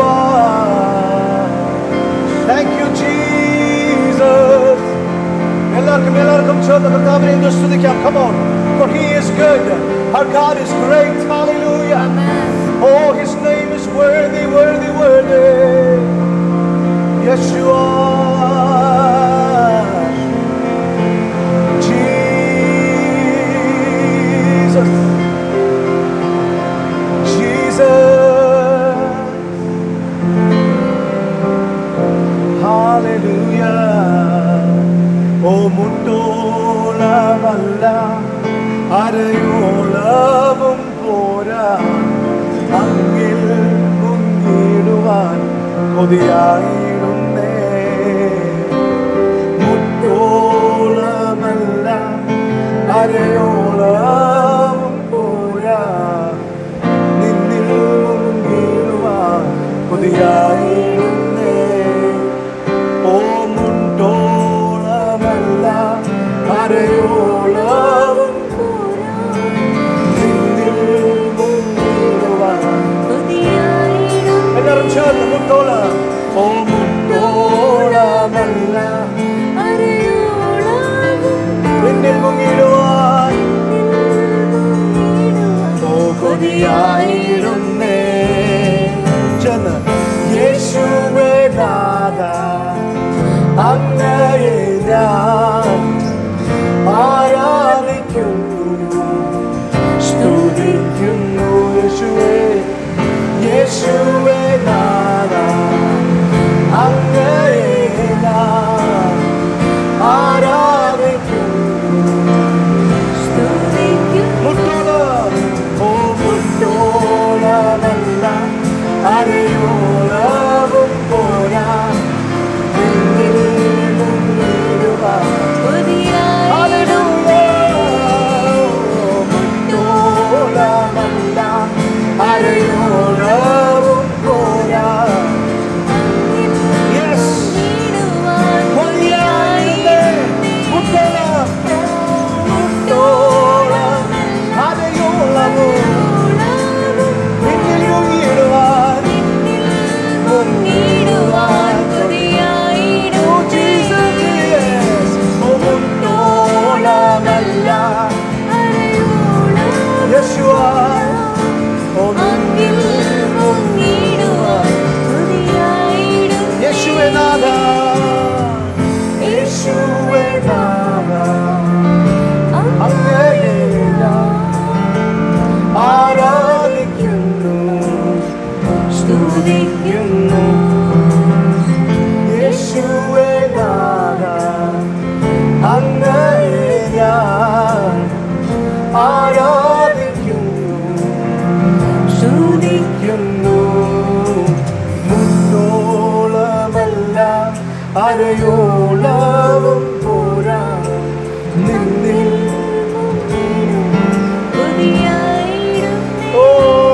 Speaker 1: താങ്ക് യു ജീസസ് എല്ലാവർക്കും എല്ലാവർക്കും ചേർന്ന് കർത്താവിനെ ഒന്ന് സ്തുതിക്കാം come on for he is good our God is great hallelujah oh his name is worthy worthy worthy Yeshua Jesus. Jesus. Hallelujah. ഓ മുട്ടോളമല്ല അരയോളവും പോരാ അങ്ങിൽ മുങ്ങിടുവാൻ കൊതിയായിടുന്നേ മുട്ടോളമല്ല അരയോളവും പോരാ നിന്നിൽ മുങ്ങിടുവാൻ കൊതിയായിടുന്നേ ഓ മുട്ടോളമല്ല അരയോളവും നിന്നിൽ മുങ്ങിടുവാൻ എല്ലാവരും ചേർന്ന് മുട്ടോളം ഓ മുട്ടോളമല്ല നിന്നിൽ മുങ്ങിടുവാൻ ഓ കൊതിയായിടുന്നേ ചെന്ന് യേശുവേ നാഥ അങ്ങയെ ഞാൻ ആരാധിക്കുന്നു സ്തുതിക്കുന്നു യേശുവേ യേശുവേ നാഥ അങ്ങയെ ഞാൻ ആരാധിക്കുന്നു മുട്ടോളം ഓ മുട്ടോളമല്ല അരയോളവും പോരാ നിന്നിൽ മുങ്ങിടുവാൻ മുട്ടോളമല്ല അരയോളവും പോരാ യെസ് കൊതിയായില്ലേ മുട്ടോളം മുട്ടോളം അരയോളവും നിന്നിൽ മുങ്ങിടുവാൻ മുങ്ങിടുവാൻ Oh Jesus, yes. Oh മുട്ടോളമല്ല Yeshua. Oh നിന്നിൽ യേശുവേ നാഥ യേശുവേ നാഥ അങ്ങയെ ഞാൻ ആരാധിക്കുന്നു സ്തുതിക്കുന്നു യേശുവേ നാഥ അങ്ങയെ ഞാൻ ആരാധിക്കുന്നു സ്തുതിക്കുന്നു മുന്നോളമല്ല അരയോളവും പോരാ നിന്നിൽ ഓ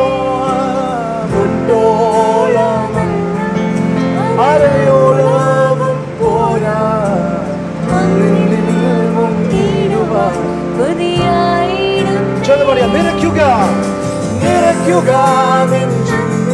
Speaker 1: മുന്നോളമല്ല അരയോളവും പോരാ നിന്നിൽ മുങ്ങിടുവാൻ ചെന്ന് പറയാം നിറയ്ക്കുക നിറയ്ക്കുക നിൻ ജീവിതം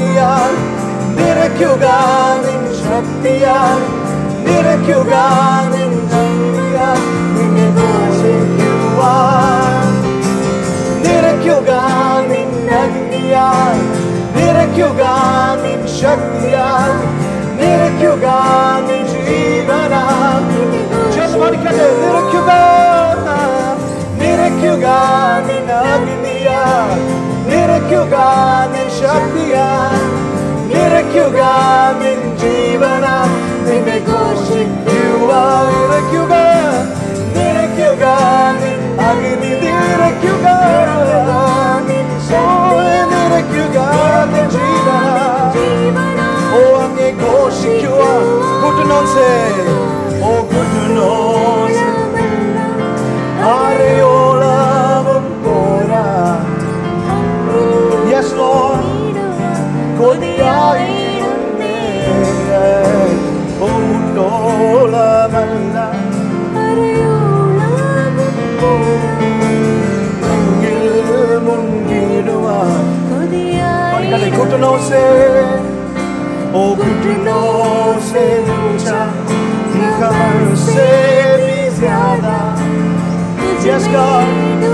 Speaker 1: നിറയ്ക്കുക നിൻ ശക്തിയാൽ നിറയ്ക്കുക നിൻ നന്ദിയാൽ നിന്നെ ഘോഷിക്കുവാൻ നിറയ്ക്കുക നിൻ നന്ദിയാൽ നിറയ്ക്കുക നിൻ ശക്തിയാൽ നിറയ്ക്കുക നിൻ ജീവനാൽ ചേർന്ന് പാടിക്കട്ടെ നിറയ്ക്കുക നിറയ്ക്കുക നിൻ അഗ്നിയാൽ നിറയ്ക്കുക നിൻ ശക്തിയാൽ നിറയ്ക്കുക നിൻ ജീവനാൽ നിന്നെ ഘോഷിക്കുവാൻ നിറയ്ക്കുക നിറയ്ക്കുക നിൻ അഗ്നി നിറയ്ക്കുക ഓ, നിറയ്ക്കുക നിൻ ജീവനാൽ ഓ അങ്ങേ ഘോഷിക്കുവാൻ കൂട്ടുനോസേ ഓ കൂട്ടുനോസേ ആരെയോളവും പോരാ യെസ് ലോർഡ് കൊതിയായിരുന്നേ ഓ മുട്ടോളമല്ല എങ്കിൽ മുൻകിടുവാൻ പഠിക്കട്ടെ കൂട്ടുനോസേ ഓ കൂട്ടുനോസേ ऊंचा खबर से भी ज्यादा Yes, God.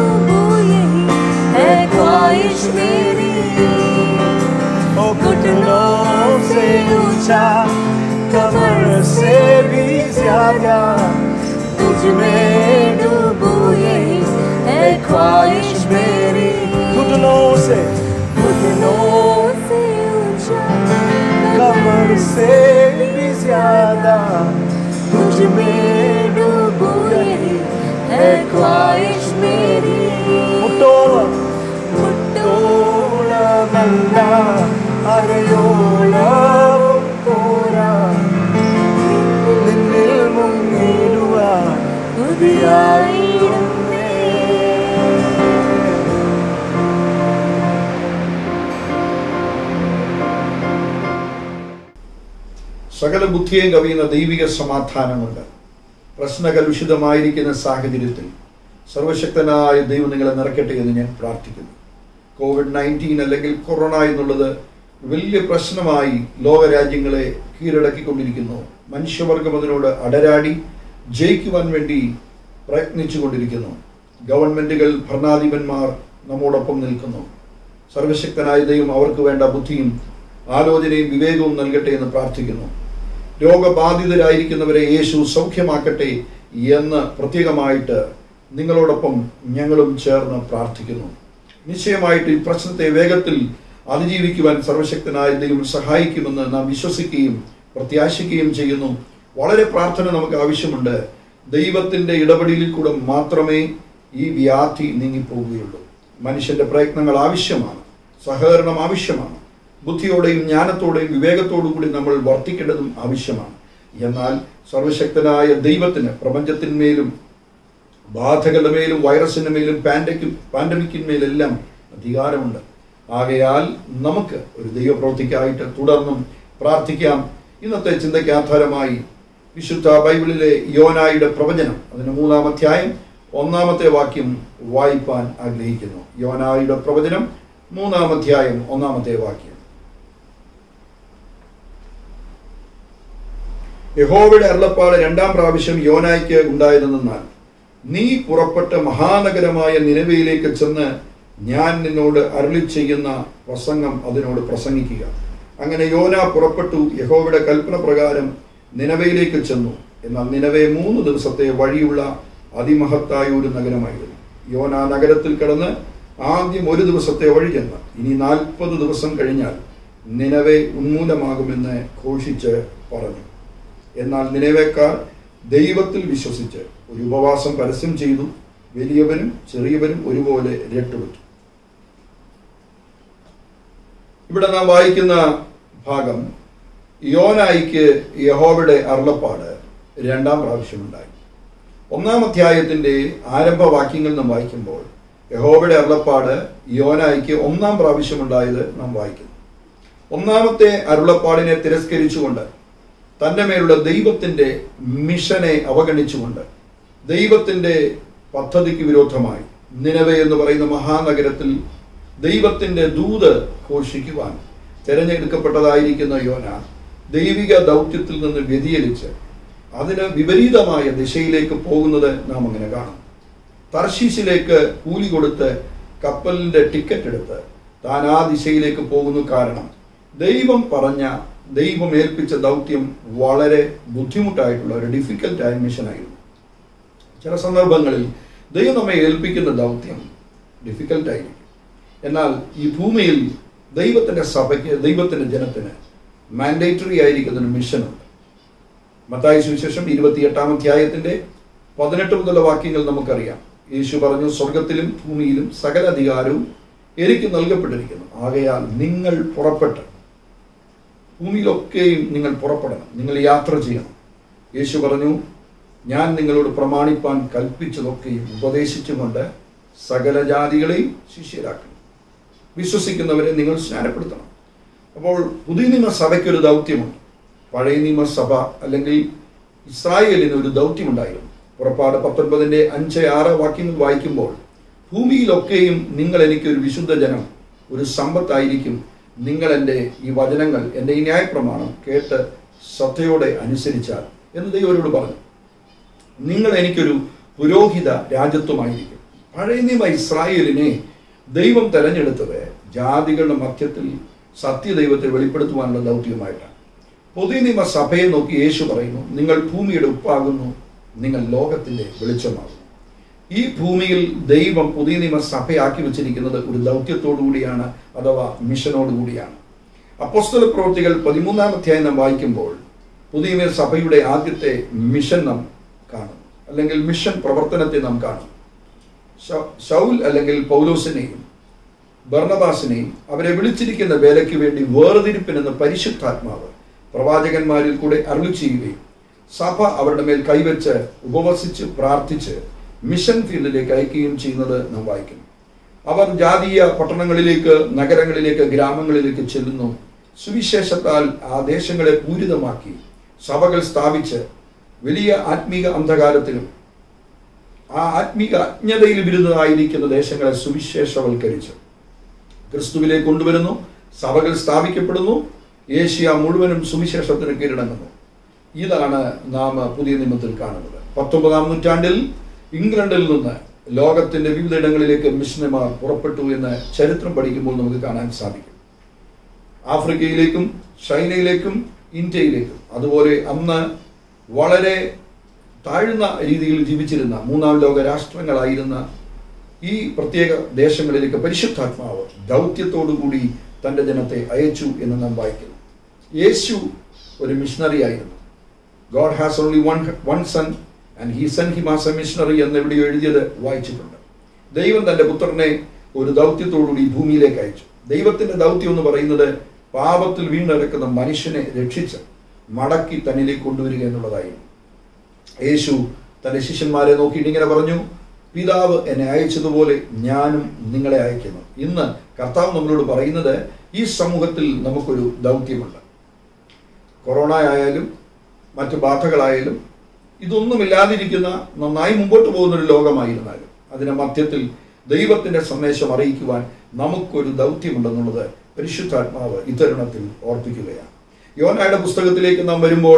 Speaker 2: है ख्वाहिश मेरी
Speaker 1: ओ घुटनों से ऊंचा कमर से भी ज्यादा तुझ में डूबू यही है ख्वाहिश मेरी घुटनों से घुटनों
Speaker 2: से ऊंचा
Speaker 1: कमर से भी ज्यादा तुझ में डूबू यही है ख्वाहिश मेरी മുട്ടോളം മുട്ടോളമല്ല അരയോളം പോരാ നിന്നിൽ മുങ്ങിടുവാൻ കൊതിയായിരുന്നേ.
Speaker 3: സകല ബുദ്ധിയും കവിയുന്ന ദൈവിക സമാധാനമുണ്ട് പ്രശ്നകലുഷിതമായിരിക്കുന്ന സാഹചര്യത്തിൽ സർവശക്തനായ ദൈവം നിങ്ങളെ നിറയ്ക്കട്ടെ എന്ന് ഞാൻ പ്രാർത്ഥിക്കുന്നു കോവിഡ് നയൻറ്റീൻ അല്ലെങ്കിൽ കൊറോണ എന്നുള്ളത് വലിയ പ്രശ്നമായി ലോകരാജ്യങ്ങളെ കീഴടക്കിക്കൊണ്ടിരിക്കുന്നു മനുഷ്യവർഗം അതിനോട് അടരാടി ജയിക്കുവാൻ വേണ്ടി പ്രയത്നിച്ചു കൊണ്ടിരിക്കുന്നു ഗവൺമെന്റുകൾ ഭരണാധിപന്മാർ നമ്മോടൊപ്പം നിൽക്കുന്നു സർവശക്തനായ ദൈവം അവർക്ക് വേണ്ട ബുദ്ധിയും ആലോചനയും വിവേകവും നൽകട്ടെ എന്ന് പ്രാർത്ഥിക്കുന്നു രോഗബാധിതരായിരിക്കുന്നവരെ യേശു സൗഖ്യമാക്കട്ടെ എന്ന് പ്രത്യേകമായിട്ട് നിങ്ങളോടൊപ്പം ഞങ്ങളും ചേർന്ന് പ്രാർത്ഥിക്കുന്നു നിശ്ചയമായിട്ട് ഈ പ്രശ്നത്തെ വേഗത്തിൽ അതിജീവിക്കുവാൻ സർവശക്തനായ ദൈവം സഹായിക്കുമെന്ന് നാം വിശ്വസിക്കുകയും പ്രത്യാശിക്കുകയും ചെയ്യുന്നു വളരെ പ്രാർത്ഥന നമുക്ക് ആവശ്യമുണ്ട് ദൈവത്തിന്റെ ഇടപെടലിൽ കൂടെ മാത്രമേ ഈ വ്യാധി നീങ്ങിപ്പോവുകയുള്ളൂ മനുഷ്യന്റെ പ്രയത്നങ്ങൾ ആവശ്യമാണ് സഹകരണം ആവശ്യമാണ് ബുദ്ധിയോടെയും ജ്ഞാനത്തോടെയും വിവേകത്തോടു കൂടി നമ്മൾ വർത്തിക്കേണ്ടതും ആവശ്യമാണ് എന്നാൽ സർവശക്തനായ ദൈവത്തിന് പ്രപഞ്ചത്തിന്മേലും ബാധകളുടെ മേലും വൈറസിന്റെ മേലും പാൻഡയ്ക്കും പാൻഡമിക്കിന്മേലെല്ലാം അധികാരമുണ്ട് ആകയാൽ നമുക്ക് ഒരു ദൈവപ്രവൃത്തിക്കായിട്ട് തുടർന്നും പ്രാർത്ഥിക്കാം ഇന്നത്തെ ചിന്തയ്ക്ക് ആധാരമായി വിശുദ്ധ ബൈബിളിലെ യോനായുടെ പ്രവചനം അതിന് മൂന്നാം അധ്യായം ഒന്നാമത്തെ വാക്യം വായിപ്പാൻ ആഗ്രഹിക്കുന്നു യോനായുടെ പ്രവചനം മൂന്നാം അധ്യായം ഒന്നാമത്തെ വാക്യം യഹോവയുടെ അരുളപ്പാട് രണ്ടാം പ്രാവശ്യം യോനായ്ക്ക് ഉണ്ടായതെന്നാൽ നീ പുറപ്പെട്ട മഹാനഗരമായ നിലവയിലേക്ക് ചെന്ന് ഞാൻ നിന്നോട് അരുളി ചെയ്യുന്ന പ്രസംഗം അതിനോട് പ്രസംഗിക്കുക അങ്ങനെ യോന പുറപ്പെട്ടു യഹോവയുടെ കൽപ്പന പ്രകാരം നിലവയിലേക്ക് ചെന്നു എന്നാൽ നിലവെ മൂന്ന് ദിവസത്തെ വഴിയുള്ള അതിമഹത്തായ ഒരു നഗരമായിരുന്നു യോന നഗരത്തിൽ കിടന്ന് ആദ്യം ഒരു ദിവസത്തെ വഴി ചെന്ന് ഇനി നാൽപ്പത് ദിവസം കഴിഞ്ഞാൽ നിലവെ ഉന്മൂലമാകുമെന്ന് ഘോഷിച്ച് പറഞ്ഞു എന്നാൽ നിലവേക്കാർ ദൈവത്തിൽ വിശ്വസിച്ച് ഒരു ഉപവാസം പരസ്യം ചെയ്തു വലിയവനും ചെറിയവനും ഒരുപോലെ രട്ടുപറ്റു ഇവിടെ നാം വായിക്കുന്ന ഭാഗം യോനായിക്ക് യഹോവയുടെ അരുളപ്പാട് രണ്ടാം പ്രാവശ്യമുണ്ടായി ഒന്നാം അധ്യായത്തിന്റെ ആരംഭവാക്യങ്ങൾ നാം വായിക്കുമ്പോൾ യഹോവയുടെ അരുളപ്പാട് യോനായിക്ക് ഒന്നാം പ്രാവശ്യമുണ്ടായത് നാം വായിക്കുന്നു ഒന്നാമത്തെ അരുളപ്പാടിനെ തിരസ്കരിച്ചുകൊണ്ട് തന്റെ മേലുള്ള ദൈവത്തിന്റെ മിഷനെ അവഗണിച്ചുകൊണ്ട് ദൈവത്തിന്റെ പദ്ധതിക്ക് വിരോധമായി നിലവെ എന്ന് പറയുന്ന മഹാനഗരത്തിൽ ദൈവത്തിന്റെ ദൂത് ഘോഷിക്കുവാൻ തിരഞ്ഞെടുക്കപ്പെട്ടതായിരിക്കുന്ന യോന ദൈവിക ദൗത്യത്തിൽ നിന്ന് വ്യതിചലിച്ച് അതിന് വിപരീതമായ ദിശയിലേക്ക് പോകുന്നത് നാം അങ്ങനെ കാണും തർശീശിലേക്ക് കൂലി കൊടുത്ത് കപ്പലിന്റെ ടിക്കറ്റ് എടുത്ത് താൻ ആ ദിശയിലേക്ക് പോകുന്നു കാരണം ദൈവം പറഞ്ഞ ദൈവം ഏൽപ്പിച്ച ദൗത്യം വളരെ ബുദ്ധിമുട്ടായിട്ടുള്ള ഒരു ഡിഫിക്കൽട്ടായ മിഷനായിരുന്നു ചില സന്ദർഭങ്ങളിൽ ദൈവം നമ്മെ ഏൽപ്പിക്കുന്ന ദൗത്യം ഡിഫിക്കൽട്ടായിരിക്കും എന്നാൽ ഈ ഭൂമിയിൽ ദൈവത്തിന്റെ സഭയ്ക്ക് ദൈവത്തിന്റെ ജനത്തിന് മാൻഡേറ്ററി ആയിരിക്കുന്ന ഒരു മിഷനുണ്ട് മത്തായി സുവിശേഷം ഇരുപത്തിയെട്ടാം അധ്യായത്തിന്റെ പതിനെട്ട് മുതലുള്ള വാക്യങ്ങൾ നമുക്കറിയാം യേശു പറഞ്ഞു സ്വർഗത്തിലും ഭൂമിയിലും സകല അധികാരവും എനിക്ക് നൽകപ്പെട്ടിരിക്കുന്നു ആകയാൽ നിങ്ങൾ പുറപ്പെട്ട് ഭൂമിയിലൊക്കെയും നിങ്ങൾ പുറപ്പെടണം നിങ്ങൾ യാത്ര ചെയ്യണം യേശു പറഞ്ഞു ഞാൻ നിങ്ങളോട് പ്രമാണിപ്പാൻ കൽപ്പിച്ചതൊക്കെയും ഉപദേശിച്ചുകൊണ്ട് സകല ജാതികളെയും ശിഷ്യരാക്കണം വിശ്വസിക്കുന്നവരെ നിങ്ങൾ സ്നാനപ്പെടുത്തണം അപ്പോൾ പുതിയ നിയമസഭയ്ക്ക് ഒരു ദൗത്യമുണ്ട് പഴയ നിയമസഭ അല്ലെങ്കിൽ ഇസ്രായേലിന് ഒരു ദൗത്യമുണ്ടായിരുന്നു പുറപ്പാട് പത്തൊൻപതിൻ്റെ അഞ്ച് ആറ് വാക്യങ്ങൾ വായിക്കുമ്പോൾ ഭൂമിയിലൊക്കെയും നിങ്ങൾ എനിക്കൊരു വിശുദ്ധ ജനം ഒരു സമ്പത്തായിരിക്കും നിങ്ങൾ എൻ്റെ ഈ വചനങ്ങൾ എൻ്റെ ഈ ന്യായപ്രമാണം കേട്ട് ശ്രദ്ധയോടെ അനുസരിച്ചാൽ എന്ന് ദൈവരോട് പറഞ്ഞു നിങ്ങൾ എനിക്കൊരു പുരോഹിത രാജ്യത്വമായിരിക്കും പഴയ നിയമ ഇസ്രായേലിനെ ദൈവം തെരഞ്ഞെടുത്തത് ജാതികളുടെ മധ്യത്തിൽ സത്യദൈവത്തെ വെളിപ്പെടുത്തുവാനുള്ള ദൗത്യമായിട്ടാണ് പുതിയ നിയമ സഭയെ നോക്കി യേശു പറയുന്നു നിങ്ങൾ ഭൂമിയുടെ ഉപ്പാകുന്നു നിങ്ങൾ ലോകത്തിന്റെ വെളിച്ചമാകുന്നു ഈ ഭൂമിയിൽ ദൈവം പുതിയ നിയമ സഭയാക്കി വെച്ചിരിക്കുന്നത് ഒരു ദൗത്യത്തോടു കൂടിയാണ് അഥവാ മിഷനോട് കൂടിയാണ് അപ്പോസ്തല പ്രവൃത്തികൾ പതിമൂന്നാം അധ്യായം നാം വായിക്കുമ്പോൾ പുതിയ നിയമ സഭയുടെ ആദ്യത്തെ മിഷൻ നാം കാണും അല്ലെങ്കിൽ മിഷൻ പ്രവർത്തനത്തെ നാം കാണും ശൗ- ശൗൽ അല്ലെങ്കിൽ പൗലോസിനെയും ബർണബാസിനെയും അവരെ വിളിച്ചിരിക്കുന്ന വേലയ്ക്ക് വേണ്ടി വേർതിരിപ്പിനെന്ന പരിശുദ്ധാത്മാവ് പ്രവാചകന്മാരിൽ കൂടെ അരുളി ചെയ്യുകയും സഭ അവരുടെ മേൽ കൈവച്ച് ഉപവസിച്ച് പ്രാർത്ഥിച്ച് മിഷൻ ഫീൽഡിലേക്ക് അയക്കുകയും ചെയ്യുന്നത് നാം വായിക്കുന്നു അവർ ജാതീയ പട്ടണങ്ങളിലേക്ക് നഗരങ്ങളിലേക്ക് ഗ്രാമങ്ങളിലേക്ക് ചെല്ലുന്നു സുവിശേഷത്താൽ ആ ദേശങ്ങളെ പൂരിതമാക്കി സഭകൾ സ്ഥാപിച്ച് വലിയ ആത്മീക അന്ധകാരത്തിലും ആ ആത്മീക അജ്ഞതയിൽ വിരുദ്ധമായിരിക്കുന്ന ദേശങ്ങളെ സുവിശേഷവൽക്കരിച്ചു ക്രിസ്തുവിലേക്ക് കൊണ്ടുവരുന്നു സഭകൾ സ്ഥാപിക്കപ്പെടുന്നു ഏഷ്യ മുഴുവനും സുവിശേഷത്തിന് കീഴടങ്ങുന്നു ഇതാണ് നാം പുതിയ നിയമത്തിൽ കാണുന്നത് പത്തൊമ്പതാം നൂറ്റാണ്ടിൽ ഇംഗ്ലണ്ടിൽ നിന്ന് ലോകത്തിന്റെ വിവിധ ഇടങ്ങളിലേക്ക് മിഷനമാർ പുറപ്പെട്ടു എന്ന് ചരിത്രം പഠിക്കുമ്പോൾ നമുക്ക് കാണാൻ സാധിക്കും ആഫ്രിക്കയിലേക്കും ചൈനയിലേക്കും ഇന്ത്യയിലേക്കും അതുപോലെ അന്ന് വളരെ താഴ്ന്ന രീതിയിൽ ജീവിച്ചിരുന്ന മൂന്നാം ലോക രാഷ്ട്രങ്ങളായിരുന്ന ഈ പ്രത്യേക ദേശങ്ങളിലേക്ക് പരിശുദ്ധാത്മാവ് ദൗത്യത്തോടുകൂടി തൻ്റെ ജനത്തെ അയച്ചു എന്ന് നാം വായിക്കുന്നു യേശു ഒരു മിഷണറി ആയിരുന്നു God has only one one son and he son him as a missionary എന്ന് എവിടെയോ എഴുതിയത് വായിച്ചിട്ടുണ്ട് ദൈവം തൻ്റെ പുത്രനെ ഒരു ദൗത്യത്തോടുകൂടി ഭൂമിയിലേക്ക് അയച്ചു ദൈവത്തിന്റെ ദൗത്യം എന്ന് പറയുന്നത് പാപത്തിൽ വീണ്ടെടുക്കുന്ന മനുഷ്യനെ രക്ഷിച്ച് മടക്കി തന്നിലേക്ക് കൊണ്ടുവരിക എന്നുള്ളതായിരുന്നു യേശു തന്റെ ശിഷ്യന്മാരെ നോക്കിയിട്ട് ഇങ്ങനെ പറഞ്ഞു പിതാവ് എന്നെ അയച്ചതുപോലെ ഞാനും നിങ്ങളെ അയക്കുന്നു ഇന്ന് കർത്താവ് നമ്മളോട് പറയുന്നത് ഈ സമൂഹത്തിൽ നമുക്കൊരു ദൗത്യമുണ്ട് കൊറോണ ആയാലും മറ്റു ബാധകളായാലും ഇതൊന്നുമില്ലാതിരിക്കുന്ന നന്നായി മുമ്പോട്ട് പോകുന്ന ഒരു ലോകമായിരുന്നാലും അതിന്റെ മധ്യത്തിൽ ദൈവത്തിന്റെ സന്ദേശം അറിയിക്കുവാൻ നമുക്കൊരു ദൗത്യമുണ്ടെന്നുള്ളത് പരിശുദ്ധാത്മാവ് ഇത്തരുണത്തിൽ ഓർപ്പിക്കുകയാണ് യോനായുടെ പുസ്തകത്തിലേക്ക് നാം വരുമ്പോൾ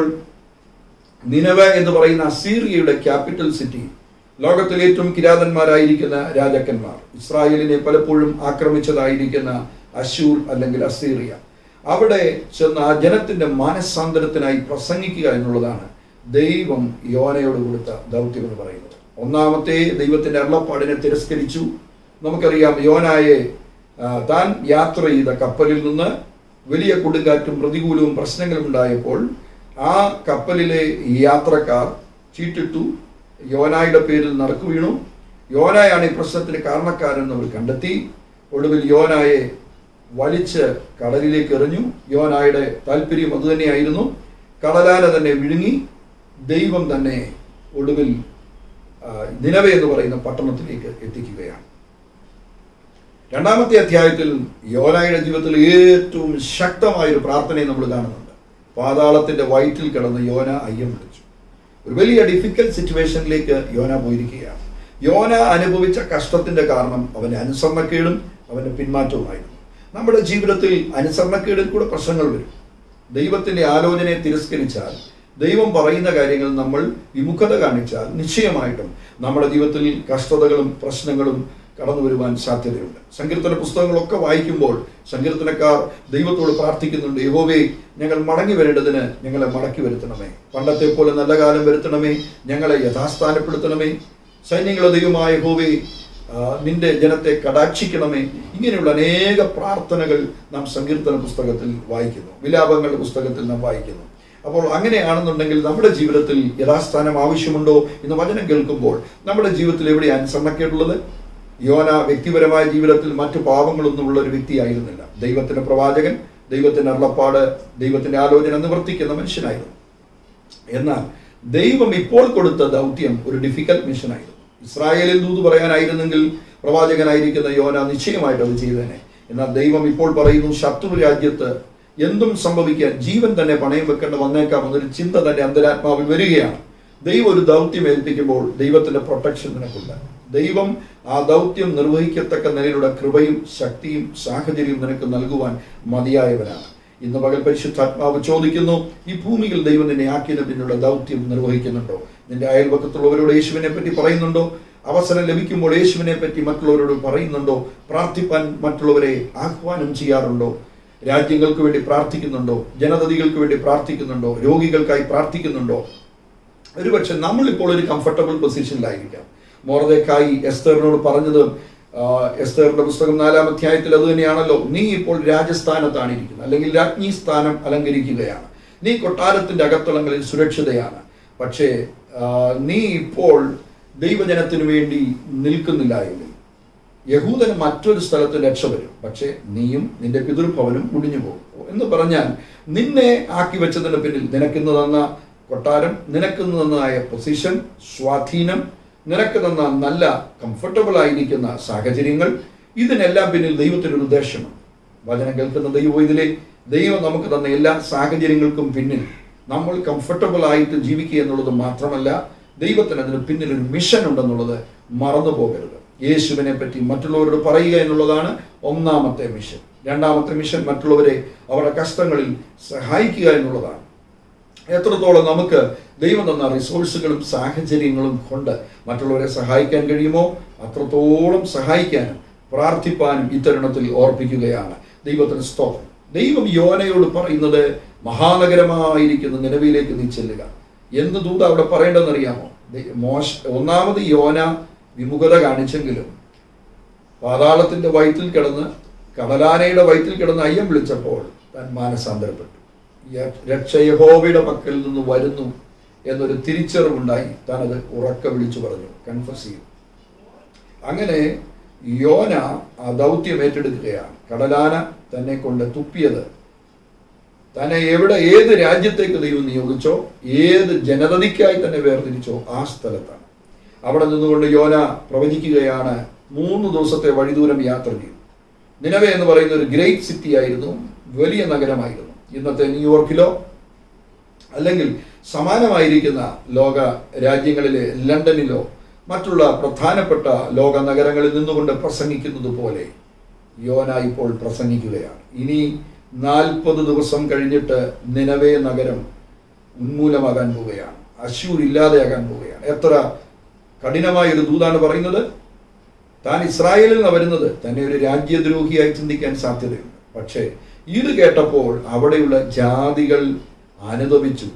Speaker 3: നിനവ എന്ന് പറയുന്ന അസീറിയയുടെ ക്യാപിറ്റൽ സിറ്റി ലോകത്തിലെ ഏറ്റവും കിരാതന്മാരായിരിക്കുന്ന രാജാക്കന്മാർ ഇസ്രായേലിനെ പലപ്പോഴും ആക്രമിച്ചതായിരിക്കുന്ന അശൂർ അല്ലെങ്കിൽ അസീറിയ അവിടെ ചെന്ന് ആ ജനത്തിന്റെ മാനസാന്തരത്തിനായി പ്രസംഗിക്കുക എന്നുള്ളതാണ് ദൈവം യോനയോട് കൊടുത്ത ദൗത്യം എന്ന് പറയുന്നത് ഒന്നാമത്തെ ദൈവത്തിന്റെ അരുളപ്പാടിനെ തിരസ്കരിച്ചു നമുക്കറിയാം യോനായെ ആ, താൻ യാത്ര ചെയ്ത കപ്പലിൽ നിന്ന് വലിയ കൊടുങ്കാറ്റും പ്രതികൂലവും പ്രശ്നങ്ങളും ഉണ്ടായപ്പോൾ ആ കപ്പലിലെ യാത്രക്കാർ ചീട്ടിട്ടു യോനായുടെ പേരിൽ നറുക്കു വീണു യോനായാണ് ഈ പ്രശ്നത്തിന് കാരണക്കാരെന്ന് അവർ കണ്ടെത്തി ഒടുവിൽ യോനായെ വലിച്ച് കടലിലേക്ക് എറിഞ്ഞു യോനായുടെ താല്പര്യം അതുതന്നെയായിരുന്നു കടലാന തന്നെ വിഴുങ്ങി ദൈവം തന്നെ ഒടുവിൽ ആ, നിനവ എന്ന് പറയുന്ന പട്ടണത്തിലേക്ക് എത്തിക്കുകയാണ് രണ്ടാമത്തെ അധ്യായത്തിൽ യോനായുടെ ജീവിതത്തിൽ ഏറ്റവും ശക്തമായ ഒരു പ്രാർത്ഥനയെ നമ്മൾ കാണുന്നുണ്ട് പാതാളത്തിന്റെ വയറ്റിൽ കിടന്ന് യോന അയ്യം വിളിച്ചു ഒരു വലിയ ഡിഫിക്കൽട്ട് സിറ്റുവേഷനിലേക്ക് യോന പോയിരിക്കുകയാണ് യോന അനുഭവിച്ച കഷ്ടത്തിന്റെ കാരണം അവന്റെ അനുസരണക്കേടും അവന്റെ പിന്മാറ്റവുമായിരുന്നു നമ്മുടെ ജീവിതത്തിൽ അനുസരണക്കേടിൽ കൂടെ പ്രശ്നങ്ങൾ വരും ദൈവത്തിന്റെ ആലോചനയെ തിരസ്കരിച്ചാൽ ദൈവം പറയുന്ന കാര്യങ്ങൾ നമ്മൾ വിമുഖത കാണിച്ചാൽ നിശ്ചയമായിട്ടും നമ്മുടെ ജീവിതത്തിൽ കഷ്ടതകളും പ്രശ്നങ്ങളും കടന്നു വരുവാൻ സാധ്യതയുണ്ട് സങ്കീർത്തന പുസ്തകങ്ങളൊക്കെ വായിക്കുമ്പോൾ സങ്കീർത്തനക്കാർ ദൈവത്തോട് പ്രാർത്ഥിക്കുന്നുണ്ട് യഹോവേ ഞങ്ങൾ മടങ്ങി വരേണ്ടതിന് ഞങ്ങളെ മടക്കി വരുത്തണമേ പണ്ടത്തെ പോലെ നല്ല കാലം വരുത്തണമേ ഞങ്ങളെ യഥാസ്ഥാനപ്പെടുത്തണമേ സൈന്യങ്ങളുടെ ദൈവമായ യഹോവേ ആ, നിന്റെ ജനത്തെ കടാക്ഷിക്കണമേ ഇങ്ങനെയുള്ള അനേക പ്രാർത്ഥനകൾ നാം സങ്കീർത്തന പുസ്തകത്തിൽ വായിക്കുന്നു വിലാപങ്ങളുടെ പുസ്തകത്തിൽ നാം വായിക്കുന്നു അപ്പോൾ അങ്ങനെയാണെന്നുണ്ടെങ്കിൽ നമ്മുടെ ജീവിതത്തിൽ യഥാസ്ഥാനം ആവശ്യമുണ്ടോ എന്ന് വചനം കേൾക്കുമ്പോൾ നമ്മുടെ ജീവിതത്തിൽ എവിടെ അനുസരണക്കേട്ടുള്ളത് യോന വ്യക്തിപരമായ ജീവിതത്തിൽ മറ്റു പാപങ്ങളൊന്നും ഉള്ള ഒരു വ്യക്തിയായിരുന്നില്ല ദൈവത്തിന്റെ പ്രവാചകൻ ദൈവത്തിന്റെ അരുളപ്പാട് ദൈവത്തിന്റെ ആലോചന നിവർത്തിക്കുന്ന മനുഷ്യനായിരുന്നു എന്നാൽ ദൈവം ഇപ്പോൾ കൊടുത്ത ദൗത്യം ഒരു ഡിഫിക്കൽട്ട് മിഷനായിരുന്നു ഇസ്രായേലിൽ ദൂത് പറയാനായിരുന്നെങ്കിൽ പ്രവാചകനായിരിക്കുന്ന യോന നിശ്ചയമായിട്ട് അത് ചെയ്തേനെ എന്നാൽ ദൈവം ഇപ്പോൾ പറയുന്നു ശത്രു രാജ്യത്ത് എന്തും സംഭവിക്കാൻ ജീവൻ തന്നെ പണയം വെക്കേണ്ട വന്നേക്കാം എന്നൊരു ചിന്ത തന്റെ അന്തരാത്മാവിൽ വരികയാണ് ദൈവം ഒരു ദൗത്യം ഏൽപ്പിക്കുമ്പോൾ ദൈവത്തിന്റെ പ്രൊട്ടക്ഷൻ നിനക്കുണ്ട് ദൈവം ആ ദൗത്യം നിർവഹിക്കത്തക്ക നിലയിലുള്ള കൃപയും ശക്തിയും സാഹചര്യവും നിനക്ക് നൽകുവാൻ മതിയായവനാണ് ഇന്ന് പകൽ പരിശുദ്ധാത്മാവ് ചോദിക്കുന്നു ഈ ഭൂമിയിൽ ദൈവം നിന്നെ ആക്കിയതിന് പിന്നുള്ള ദൗത്യം നിർവഹിക്കുന്നുണ്ടോ നിന്റെ അയൽപക്കത്തുള്ളവരോട് യേശുവിനെ പറ്റി പറയുന്നുണ്ടോ അവസരം ലഭിക്കുമ്പോൾ യേശുവിനെ പറ്റി മറ്റുള്ളവരോട് പറയുന്നുണ്ടോ പ്രാർത്ഥിപ്പാൻ മറ്റുള്ളവരെ ആഹ്വാനം ചെയ്യാറുണ്ടോ രാജ്യങ്ങൾക്ക് വേണ്ടി പ്രാർത്ഥിക്കുന്നുണ്ടോ ജനതതികൾക്ക് വേണ്ടി പ്രാർത്ഥിക്കുന്നുണ്ടോ രോഗികൾക്കായി പ്രാർത്ഥിക്കുന്നുണ്ടോ ഒരുപക്ഷെ നമ്മൾ ഇപ്പോൾ ഒരു കംഫർട്ടബിൾ പൊസിഷനിലായിരിക്കാം മോറദേക്കായി എസ്തറിനോട് പറഞ്ഞത് ആ, എസ്തറിന്റെ പുസ്തകം നാലാം അധ്യായത്തിൽ അത് തന്നെയാണല്ലോ നീ ഇപ്പോൾ രാജസ്ഥാനത്താണ് ഇരിക്കുന്നത് അല്ലെങ്കിൽ രാജ്ഞി സ്ഥാനം അലങ്കരിക്കുകയാണ് നീ കൊട്ടാരത്തിന്റെ അകത്തളങ്ങളിൽ സുരക്ഷിതയാണ് പക്ഷേ ആ, നീ ഇപ്പോൾ ദൈവജനത്തിനു വേണ്ടി നിൽക്കുന്നില്ല എങ്കിൽ യഹൂദന് മറ്റൊരു സ്ഥലത്ത് രക്ഷ വരും പക്ഷേ നീയും നിന്റെ പിതൃഭവനും മുടിഞ്ഞു പോകും എന്ന് പറഞ്ഞാൽ നിന്നെ ആക്കി വെച്ചതിന് പിന്നിൽ നിനക്കിന്ന് തന്ന കൊട്ടാരം നിനക്കിന്ന് തന്നതായ പൊസിഷൻ സ്വാധീനം നിനക്ക് തന്ന നല്ല കംഫർട്ടബിൾ ആയിരിക്കുന്ന സാഹചര്യങ്ങൾ ഇതിനെല്ലാം പിന്നിൽ ദൈവത്തിനൊരു ഉദ്ദേശമുണ്ട് വചനം കേൾക്കുന്ന ദൈവം ഇതിലെ ദൈവം നമുക്ക് തന്ന എല്ലാ സാഹചര്യങ്ങൾക്കും പിന്നിൽ നമ്മൾ കംഫർട്ടബിൾ ആയിട്ട് ജീവിക്കുക എന്നുള്ളത് മാത്രമല്ല ദൈവത്തിന് അതിന് പിന്നിൽ ഒരു മിഷൻ ഉണ്ടെന്നുള്ളത് മറന്നു പോകരുത് യേശുവിനെ പറ്റി മറ്റുള്ളവരോട് പറയുക എന്നുള്ളതാണ് ഒന്നാമത്തെ മിഷൻ രണ്ടാമത്തെ മിഷൻ മറ്റുള്ളവരെ അവരുടെ കഷ്ടങ്ങളിൽ സഹായിക്കുക എന്നുള്ളതാണ് എത്രത്തോളം നമുക്ക് ദൈവം തന്ന റിസോഴ്സുകളും സാഹചര്യങ്ങളും കൊണ്ട് മറ്റുള്ളവരെ സഹായിക്കാൻ കഴിയുമോ അത്രത്തോളം സഹായിക്കാനും പ്രാർത്ഥിപ്പാനും ഇത്തരുണത്തിൽ ഓർപ്പിക്കുകയാണ് ദൈവത്തിന് സ്തോത്രം ദൈവം യോനയോട് പറയുന്നത് മഹാനഗരമായിരിക്കുന്ന നിലവിലേക്ക് നീ ചെല്ലുക എന്ത് ദൂത അവിടെ പറയേണ്ടതെന്നറിയാമോ ദൈ- മോശ ഒന്നാമത് യോന വിമുഖത കാണിച്ചെങ്കിലും പാതാളത്തിന്റെ വയറ്റിൽ കിടന്ന് കടലാനയുടെ വയറ്റിൽ കിടന്ന് അയ്യം വിളിച്ചപ്പോൾ താൻ മാനസാന്തരപ്പെട്ടു യ- രക്ഷ യഹോവയുടെ പക്കൽ നിന്ന് വരുന്നു എന്നൊരു തിരിച്ചറിവുണ്ടായി താൻ അത് ഉറക്കെ വിളിച്ചു പറഞ്ഞു കൺഫസ് ചെയ്തു അങ്ങനെ യോന ആ ദൗത്യം ഏറ്റെടുക്കുകയാണ് കടലാന തന്നെ കൊണ്ട് തുപ്പിയത് തന്നെ എവിടെ ഏത് രാജ്യത്തേക്ക് ദൈവം നിയോഗിച്ചോ ഏത് ജനതയ്ക്കായി തന്നെ വേർതിരിച്ചോ ആ സ്ഥലത്താണ് അവിടെ നിന്നുകൊണ്ട് യോന പ്രവചിക്കുകയാണ് മൂന്ന് ദിവസത്തെ വഴിദൂരം യാത്ര ചെയ്തു നിലവെ എന്ന് പറയുന്ന ഒരു ഗ്രേറ്റ് സിറ്റി ആയിരുന്നു വലിയ നഗരമായിരുന്നു ഇന്നത്തെ ന്യൂയോർക്കിലോ അല്ലെങ്കിൽ സമാനമായിരിക്കുന്ന ലോക രാജ്യങ്ങളിലെ ലണ്ടനിലോ മറ്റുള്ള പ്രധാനപ്പെട്ട ലോക നഗരങ്ങളിൽ നിന്നുകൊണ്ട് പ്രസംഗിക്കുന്നത് പോലെ യോന ഇപ്പോൾ പ്രസംഗിക്കുകയാണ് ഇനി നാൽപ്പത് ദിവസം കഴിഞ്ഞിട്ട് നിലവേ നഗരം ഉന്മൂലമാകാൻ പോവുകയാണ് അശൂർ ഇല്ലാതെയാകാൻ പോവുകയാണ് എത്ര കഠിനമായ ഒരു ദൂതാണ് പറയുന്നത് താൻ ഇസ്രായേലിൽ നിന്ന് വരുന്നത് തന്നെ ഒരു രാജ്യദ്രോഹിയായി ചിന്തിക്കാൻ സാധ്യതയുണ്ട് പക്ഷേ ഇത് കേട്ടപ്പോൾ അവിടെയുള്ള ജാതികൾ അനുദപിച്ചു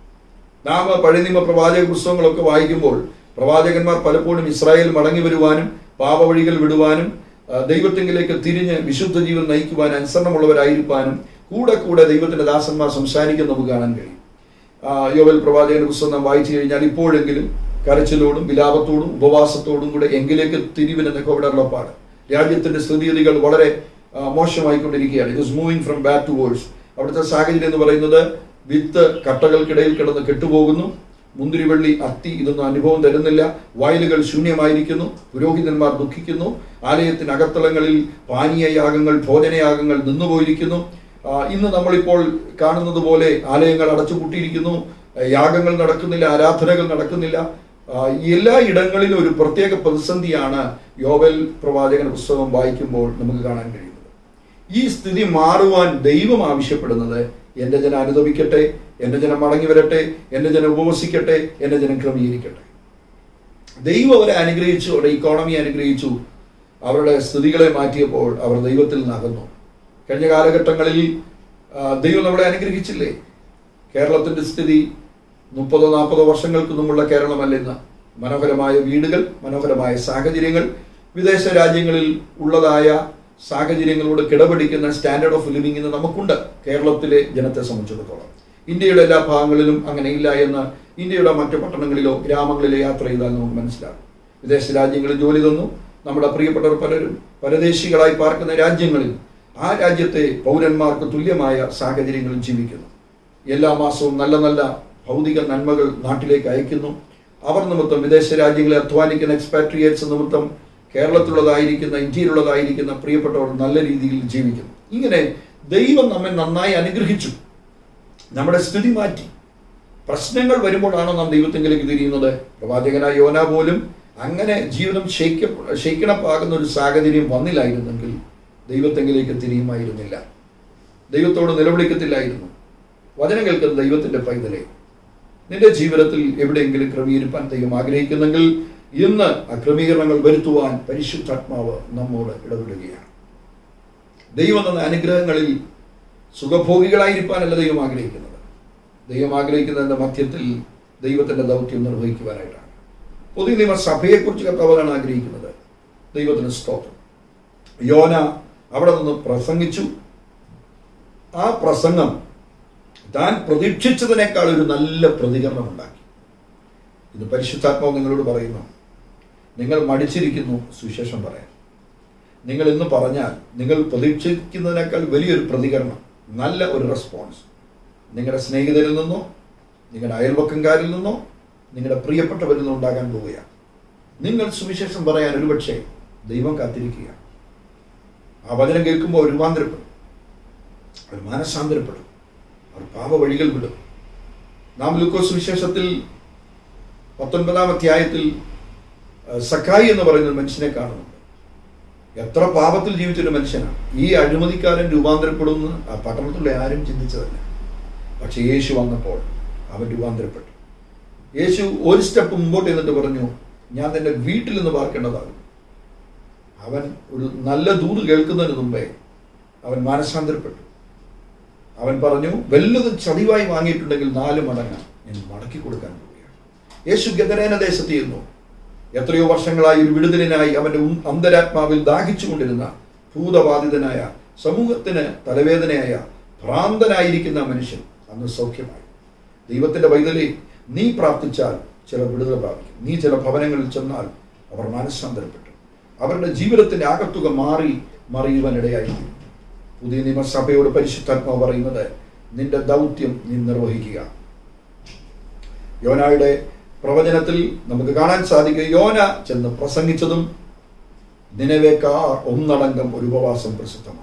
Speaker 3: നാം പഴയ നിയമ പ്രവാചക പുസ്തകങ്ങളൊക്കെ വായിക്കുമ്പോൾ പ്രവാചകന്മാർ പലപ്പോഴും ഇസ്രായേൽ മടങ്ങി വരുവാനും പാപവഴികൾ വിടുവാനും ആ, ദൈവത്തിങ്കിലേക്ക് തിരിഞ്ഞ് വിശുദ്ധ ജീവൻ നയിക്കുവാൻ അനുസരണമുള്ളവരായിരിക്കാനും കൂടെ കൂടെ ദൈവത്തിന്റെ ദാസന്മാർ സംസാരിക്കുന്ന നമുക്ക് കാണാൻ കഴിയും ആ, യോവൽ പ്രവാചകന്റെ പുസ്തകം നാം വായിച്ചു കഴിഞ്ഞാൽ ഇപ്പോഴെങ്കിലും കരച്ചിലോടും വിലാപത്തോടും ഉപവാസത്തോടും കൂടെ എങ്കിലേക്ക് തിരിവിനെന്നൊക്കെ ഇവിടെ ഉള്ളപ്പാട് രാജ്യത്തിന്റെ സ്ഥിതിഗതികൾ വളരെ ആ, മോശമായിക്കൊണ്ടിരിക്കുകയാണ് it is moving from back to worse അവിടുത്തെ സാഹചര്യം എന്ന് പറയുന്നത് വിത്ത് കട്ടകൾക്കിടയിൽ കിടന്ന് കെട്ടുപോകുന്നു മുന്തിരിവള്ളി അത്തി ഇതൊന്നും അനുഭവം തരുന്നില്ല വയലുകൾ ശൂന്യമായിരിക്കുന്നു പുരോഹിതന്മാർ ദുഃഖിക്കുന്നു ആലയത്തിന് അകത്തളങ്ങളിൽ പാനീയയാഗങ്ങൾ ഭോജനയാഗങ്ങൾ നിന്നുപോയിരിക്കുന്നു ആ, ഇന്ന് നമ്മളിപ്പോൾ കാണുന്നത് പോലെ ആലയങ്ങൾ അടച്ചുപൂട്ടിയിരിക്കുന്നു യാഗങ്ങൾ നടക്കുന്നില്ല ആരാധനകൾ നടക്കുന്നില്ല ആ, എല്ലാ ഇടങ്ങളിലും ഒരു പ്രത്യേക പ്രതിസന്ധിയാണ് യോവൽ പ്രവാചകൻ പുസ്തകം വായിക്കുമ്പോൾ നമുക്ക് കാണാൻ കഴിയുന്നത് ഈ സ്ഥിതി മാറുവാൻ ദൈവം ആവശ്യപ്പെടുന്നത് എൻ്റെ ജനം അനുദപിക്കട്ടെ എൻ്റെ ജനം മടങ്ങി വരട്ടെ എൻ്റെ ജനം ഉപവസിക്കട്ടെ എൻ്റെ ജനം ക്രമീകരിക്കട്ടെ ദൈവം അവരെ അനുഗ്രഹിച്ചു അവരുടെ ഇക്കോണമി അനുഗ്രഹിച്ചു അവരുടെ സ്ഥിതികളെ മാറ്റിയപ്പോൾ അവർ ദൈവത്തിൽ നിന്ന് അകന്നു കഴിഞ്ഞ കാലഘട്ടങ്ങളിൽ ആ, ദൈവം നമ്മളെ അനുഗ്രഹിച്ചില്ലേ കേരളത്തിന്റെ സ്ഥിതി മുപ്പതോ നാൽപ്പതോ വർഷങ്ങൾക്ക് മുമ്പുള്ള കേരളമല്ല ഇന്ന് മനോഹരമായ വീടുകൾ മനോഹരമായ സാഹചര്യങ്ങൾ വിദേശ രാജ്യങ്ങളിൽ ഉള്ളതായ സാഹചര്യങ്ങളോട് കിടപിടിക്കുന്ന സ്റ്റാൻഡേർഡ് ഓഫ് ലിവിംഗ് ഇന്ന് നമുക്കുണ്ട് കേരളത്തിലെ ജനത്തെ സംബന്ധിച്ചിടത്തോളം ഇന്ത്യയുടെ എല്ലാ ഭാഗങ്ങളിലും അങ്ങനെയില്ല എന്ന് ഇന്ത്യയുടെ മറ്റു പട്ടണങ്ങളിലോ ഗ്രാമങ്ങളിലോ യാത്ര ചെയ്താൽ നമുക്ക് മനസ്സിലാകും വിദേശ രാജ്യങ്ങളിൽ ജോലി തന്നു നമ്മുടെ പ്രിയപ്പെട്ടവർ പലരും പരദേശികളായി പാർക്കുന്ന രാജ്യങ്ങളിൽ ആ രാജ്യത്തെ പൗരന്മാർക്ക് തുല്യമായ സാഹചര്യങ്ങളിൽ ജീവിക്കുന്നു എല്ലാ മാസവും നല്ല നല്ല ഭൗതിക നന്മകൾ നാട്ടിലേക്ക് അയക്കുന്നു അവർ നിമിത്തം വിദേശ രാജ്യങ്ങളിൽ അധ്വാനിക്കുന്ന എക്സ്പാട്രിയേറ്റ്സ് നിമിത്തം കേരളത്തിലുള്ളതായിരിക്കുന്ന ഇന്ത്യയിലുള്ളതായിരിക്കുന്ന പ്രിയപ്പെട്ടവർ നല്ല രീതിയിൽ ജീവിക്കുന്നു ഇങ്ങനെ ദൈവം നമ്മെ നന്നായി അനുഗ്രഹിച്ചു നമ്മുടെ സ്ഥിതി മാറ്റി പ്രശ്നങ്ങൾ വരുമ്പോഴാണ് നാം ദൈവത്തെങ്കിലേക്ക് തിരിയുന്നത് പ്രവാചകനായ യോന പോലും അങ്ങനെ ജീവിതം ഷെയ്ക്ക ഷെയ്ക്കണപ്പാകുന്ന ഒരു സാഹചര്യം വന്നില്ലായിരുന്നെങ്കിൽ ദൈവത്തെങ്കിലേക്ക് തിരിയുമായിരുന്നില്ല ദൈവത്തോട് നിലവിളിക്കത്തില്ലായിരുന്നു വചനം കേൾക്കുന്ന ദൈവത്തിന്റെ പൈതലെ നിന്റെ ജീവിതത്തിൽ എവിടെയെങ്കിലും ക്രമീകരിപ്പാൻ ദൈവം ആഗ്രഹിക്കുന്നെങ്കിൽ ഇന്ന് ആ ക്രമീകരണങ്ങൾ വരുത്തുവാൻ പരിശുദ്ധാത്മാവ് നമ്മോട് ഇടപെടുകയാണ് ദൈവം തന്ന അനുഗ്രഹങ്ങളിൽ സുഖഭോഗികളായിരിക്കാനല്ല ദൈവം ആഗ്രഹിക്കുന്നത് ദൈവം ആഗ്രഹിക്കുന്നതിന്റെ മധ്യത്തിൽ ദൈവത്തിന്റെ ദൗത്യം നിർവഹിക്കുവാനായിട്ടാണ് പുതിയ നിയമ സഭയെക്കുറിച്ച് കർത്താവാണ് ആഗ്രഹിക്കുന്നത് ദൈവത്തിന് സ്തോത്രം യോന അവിടെ നിന്ന് പ്രസംഗിച്ചു ആ പ്രസംഗം താൻ പ്രതീക്ഷിച്ചതിനേക്കാൾ ഒരു നല്ല പ്രതികരണം ഉണ്ടാക്കി ഇത് പരിശുദ്ധാത്മാവ് നിങ്ങളോട് പറയുന്നു നിങ്ങൾ മടിച്ചിരിക്കുന്നു സുവിശേഷം പറയാൻ നിങ്ങൾ ഇന്ന് പറഞ്ഞാൽ നിങ്ങൾ പ്രതീക്ഷിക്കുന്നതിനേക്കാൾ വലിയൊരു പ്രതികരണം നല്ല ഒരു റെസ്പോൺസ് നിങ്ങളുടെ സ്നേഹിതരിൽ നിന്നോ നിങ്ങളുടെ അയൽവക്കംകാരിൽ നിന്നോ നിങ്ങളുടെ പ്രിയപ്പെട്ടവരിൽ നിന്നോ ഉണ്ടാകാൻ പോവുകയാണ് നിങ്ങൾ സുവിശേഷം പറയാൻ ഒരുപക്ഷെ ദൈവം കാത്തിരിക്കുക ആ വചനം കേൾക്കുമ്പോൾ അവർ രൂപാന്തരപ്പെടും അവർ മാനസാന്തരപ്പെടും അവർ പാപ വഴികൾ വിടും നാം ലൂക്കോസ് സുവിശേഷത്തിൽ പത്തൊൻപതാം അധ്യായത്തിൽ ആ, സക്കായി എന്ന് പറയുന്ന ഒരു മനുഷ്യനെ കാണുന്നുണ്ട് എത്ര പാപത്തിൽ ജീവിച്ചൊരു മനുഷ്യനാണ് ഈ അഴിമതിക്കാരൻ രൂപാന്തരപ്പെടുമെന്ന് ആ പട്ടണത്തിലുള്ള ആരും ചിന്തിച്ചതല്ല പക്ഷെ യേശു വന്നപ്പോൾ അവൻ രൂപാന്തരപ്പെട്ടു യേശു ഒരു സ്റ്റെപ്പ് മുമ്പോട്ട് എന്നിട്ട് പറഞ്ഞു ഞാൻ നിന്റെ വീട്ടിൽ നിന്ന് പാർക്കേണ്ടതാകും അവൻ ഒരു നല്ല ദൂത് കേൾക്കുന്നതിന് മുമ്പേ അവൻ മാനസാന്തരപ്പെട്ടു അവൻ പറഞ്ഞു വല്ലതും ചതിവായി വാങ്ങിയിട്ടുണ്ടെങ്കിൽ നാല് മടങ്ങ് ഞാൻ മടക്കി കൊടുക്കാൻ പോവുകയാണ് യേശു ഗതരേന ദേശത്ത് ചെയ്യുന്നു എത്രയോ വർഷങ്ങളായി ഒരു വിടുതലിനായി അവന്റെ ഉം- അന്തരാത്മാവിൽ ദാഹിച്ചുകൊണ്ടിരുന്ന ഭൂതബാധിതനായ സമൂഹത്തിന് തലവേദനയായ ഭ്രാന്തനായിരിക്കുന്ന മനുഷ്യൻ അന്ന് സൗഖ്യമായി ദൈവത്തിന്റെ വൈതലി നീ പ്രാർത്ഥിച്ചാൽ ചില വിടുതൽ പ്രാപിക്കും നീ ചില ഭവനങ്ങളിൽ ചെന്നാൽ അവർ മാനസാന്തരപ്പെട്ടു അവരുടെ ജീവിതത്തിന്റെ ആകത്തുക മാറി മറിയുവാനിടയായി പുതിയ നിയമസഭയോട് പരിശുദ്ധാത്മാവ് പറയുന്നത് നിന്റെ ദൗത്യം നീ നിർവഹിക്കുക യോനായുടെ പ്രവചനത്തിൽ നമുക്ക് കാണാൻ സാധിക്കുക യോന ചെന്ന് പ്രസംഗിച്ചതും നിലവേക്കാർ ഒന്നടങ്കം ഒരു ഉപവാസം പ്രസിദ്ധമാക്കി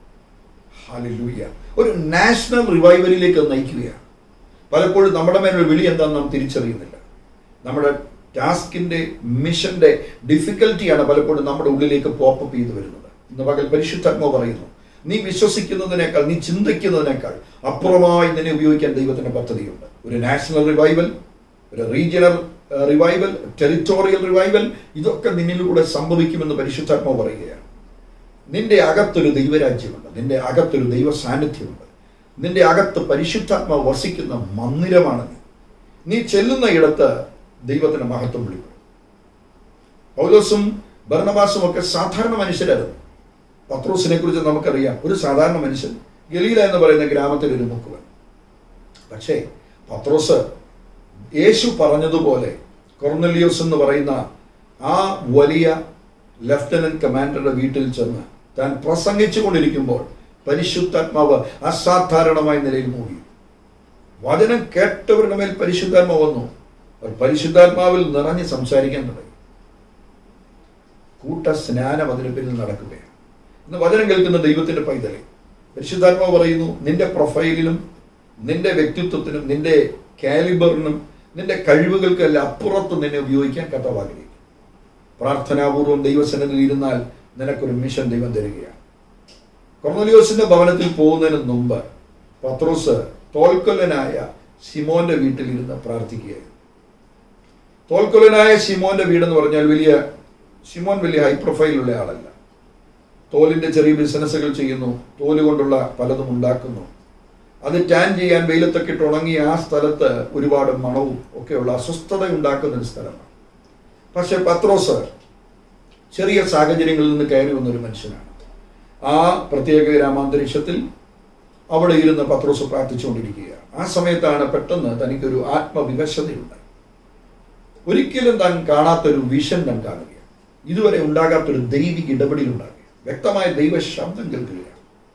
Speaker 3: ഹാലലൂയ ഒരു നാഷണൽ റിവൈവലിലേക്ക് അത് നയിക്കുകയാണ് പലപ്പോഴും നമ്മുടെ മേലൊരു വിളി എന്താണെന്ന് നാം തിരിച്ചറിയുന്നില്ല നമ്മുടെ ടാസ്കിന്റെ മിഷന്റെ ഡിഫിക്കൽറ്റിയാണ് പലപ്പോഴും നമ്മുടെ ഉള്ളിലേക്ക് പോപ്പപ്പ് ചെയ്തു വരുന്നത് ഇന്ന് പകൽ പരിശുദ്ധാത്മാവ് പറയുന്നു നീ വിശ്വസിക്കുന്നതിനേക്കാൾ നീ ചിന്തിക്കുന്നതിനേക്കാൾ അപ്പുറമായി നിന്നെ ഉപയോഗിക്കാൻ ദൈവത്തിന്റെ പദ്ധതിയുണ്ട് ഒരു നാഷണൽ റിവൈവൽ ഒരു റീജിയണൽ റിവൈവൽ ടെറിറ്റോറിയൽ റിവൈവൽ ഇതൊക്കെ നിന്നിലൂടെ സംഭവിക്കുമെന്ന് പരിശുദ്ധാത്മാവ് പറയുകയാണ് നിന്റെ അകത്തൊരു ദൈവരാജ്യമുണ്ട് നിന്റെ അകത്തൊരു ദൈവ സാന്നിധ്യമുണ്ട് നിന്റെ അകത്ത് പരിശുദ്ധാത്മാവ് വസിക്കുന്ന മന്ദിരമാണ് നീ നീ ചെല്ലുന്ന ഇടത്ത് ദൈവത്തിന്റെ മഹത്വം വിളിപ്പെടും പൗലോസും ഭരണവാസും ഒക്കെ സാധാരണ മനുഷ്യരായിരുന്നു പത്രോസിനെ കുറിച്ച് നമുക്കറിയാം ഒരു സാധാരണ മനുഷ്യൻ ഗലീല എന്ന് പറയുന്ന ഗ്രാമത്തിൽ ഒരു മുക്കുവൻ പക്ഷേ പത്രോസ് യേശു പറഞ്ഞതുപോലെ കൊർന്നലിയോസ് എന്ന് പറയുന്ന ആ വലിയ ലഫ്റ്റനന്റ് കമാൻഡറുടെ വീട്ടിൽ ചെന്ന് താൻ പ്രസംഗിച്ചു കൊണ്ടിരിക്കുമ്പോൾ പരിശുദ്ധാത്മാവ് അസാധാരണമായ നിലയിൽ മൂടി വചനം കേട്ടവരുടെ മേൽ പരിശുദ്ധാത്മാവ് വന്നു അവർ പരിശുദ്ധാത്മാവിൽ നിറഞ്ഞ് സംസാരിക്കാൻ തുടങ്ങി കൂട്ട സ്നാനം അതിന് പിന്നിൽ നടക്കുകയാണ് ഇന്ന് വചനം കേൾക്കുന്ന ദൈവത്തിന്റെ പൈതലെ പരിശുദ്ധാത്മാവ് പറയുന്നു നിന്റെ പ്രൊഫൈലിലും നിന്റെ വ്യക്തിത്വത്തിനും നിന്റെ കാലിബറിനും നിന്റെ കഴിവുകൾക്കെല്ലാം അപ്പുറത്ത് നിന്നെ ഉപയോഗിക്കാൻ കർത്താവ് ആഗ്രഹിക്കും പ്രാർത്ഥനാപൂർവം ദൈവസന്നിധിയിൽ ഇരുന്നാൽ നിനക്കൊരു മിഷൻ ദൈവം തരികയാണ് കൊർന്നലിയോസിന്റെ ഭവനത്തിൽ പോകുന്നതിന് മുമ്പ് പത്രോസ് തോൽക്കൊല്ലനായ ശിമോന്റെ വീട്ടിൽ ഇരുന്ന് പ്രാർത്ഥിക്കുകയായിരുന്നു തോൽക്കൊല്ലനായ ശിമോന്റെ വീടെന്ന് പറഞ്ഞാൽ വലിയ ശിമോൻ വലിയ ഹൈ പ്രൊഫൈലുള്ള ആളല്ല തോലിന്റെ ചെറിയ ബിസിനസ്സുകൾ ചെയ്യുന്നു തോല് കൊണ്ടുള്ള പലതും ഉണ്ടാക്കുന്നു അത് ടാൻ ചെയ്യാൻ വെയിലത്തൊക്കെ ഇട്ട് ഉണങ്ങിയ ആ സ്ഥലത്ത് ഒരുപാട് മണവും ഒക്കെയുള്ള അസ്വസ്ഥത ഉണ്ടാക്കുന്ന ഒരു സ്ഥലമാണ് പക്ഷെ പത്രോസ് ചെറിയ സാഹചര്യങ്ങളിൽ നിന്ന് കയറി വന്ന ഒരു മനുഷ്യനാണ് ആ പ്രത്യേക ഗ്രാമാന്തരീക്ഷത്തിൽ അവിടെ ഇരുന്ന് പത്രോസ് പ്രാർത്ഥിച്ചുകൊണ്ടിരിക്കുക ആ സമയത്താണ് പെട്ടെന്ന് തനിക്കൊരു ആത്മവിവശതയുണ്ടായി ഒരിക്കലും താൻ കാണാത്തൊരു വിഷൻ താൻ കാണുകയാണ് ഇതുവരെ ഉണ്ടാകാത്തൊരു ദൈവിക ഇടപെടൽ ഉണ്ടാകുക വ്യക്തമായ ദൈവ ശബ്ദം കേൾക്കുകയാണ്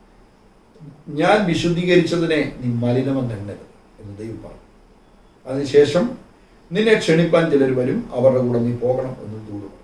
Speaker 3: ഞാൻ വിശുദ്ധീകരിച്ചതിനെ നീ മലിനമെന്ന് എണ്ണരുത് എന്ന് ദൈവം പറഞ്ഞു അതിനുശേഷം നിന്നെ ക്ഷണിപ്പാൻ ചിലർ വരും അവരുടെ കൂടെ നീ പോകണം എന്ന് ദൂത് പറഞ്ഞു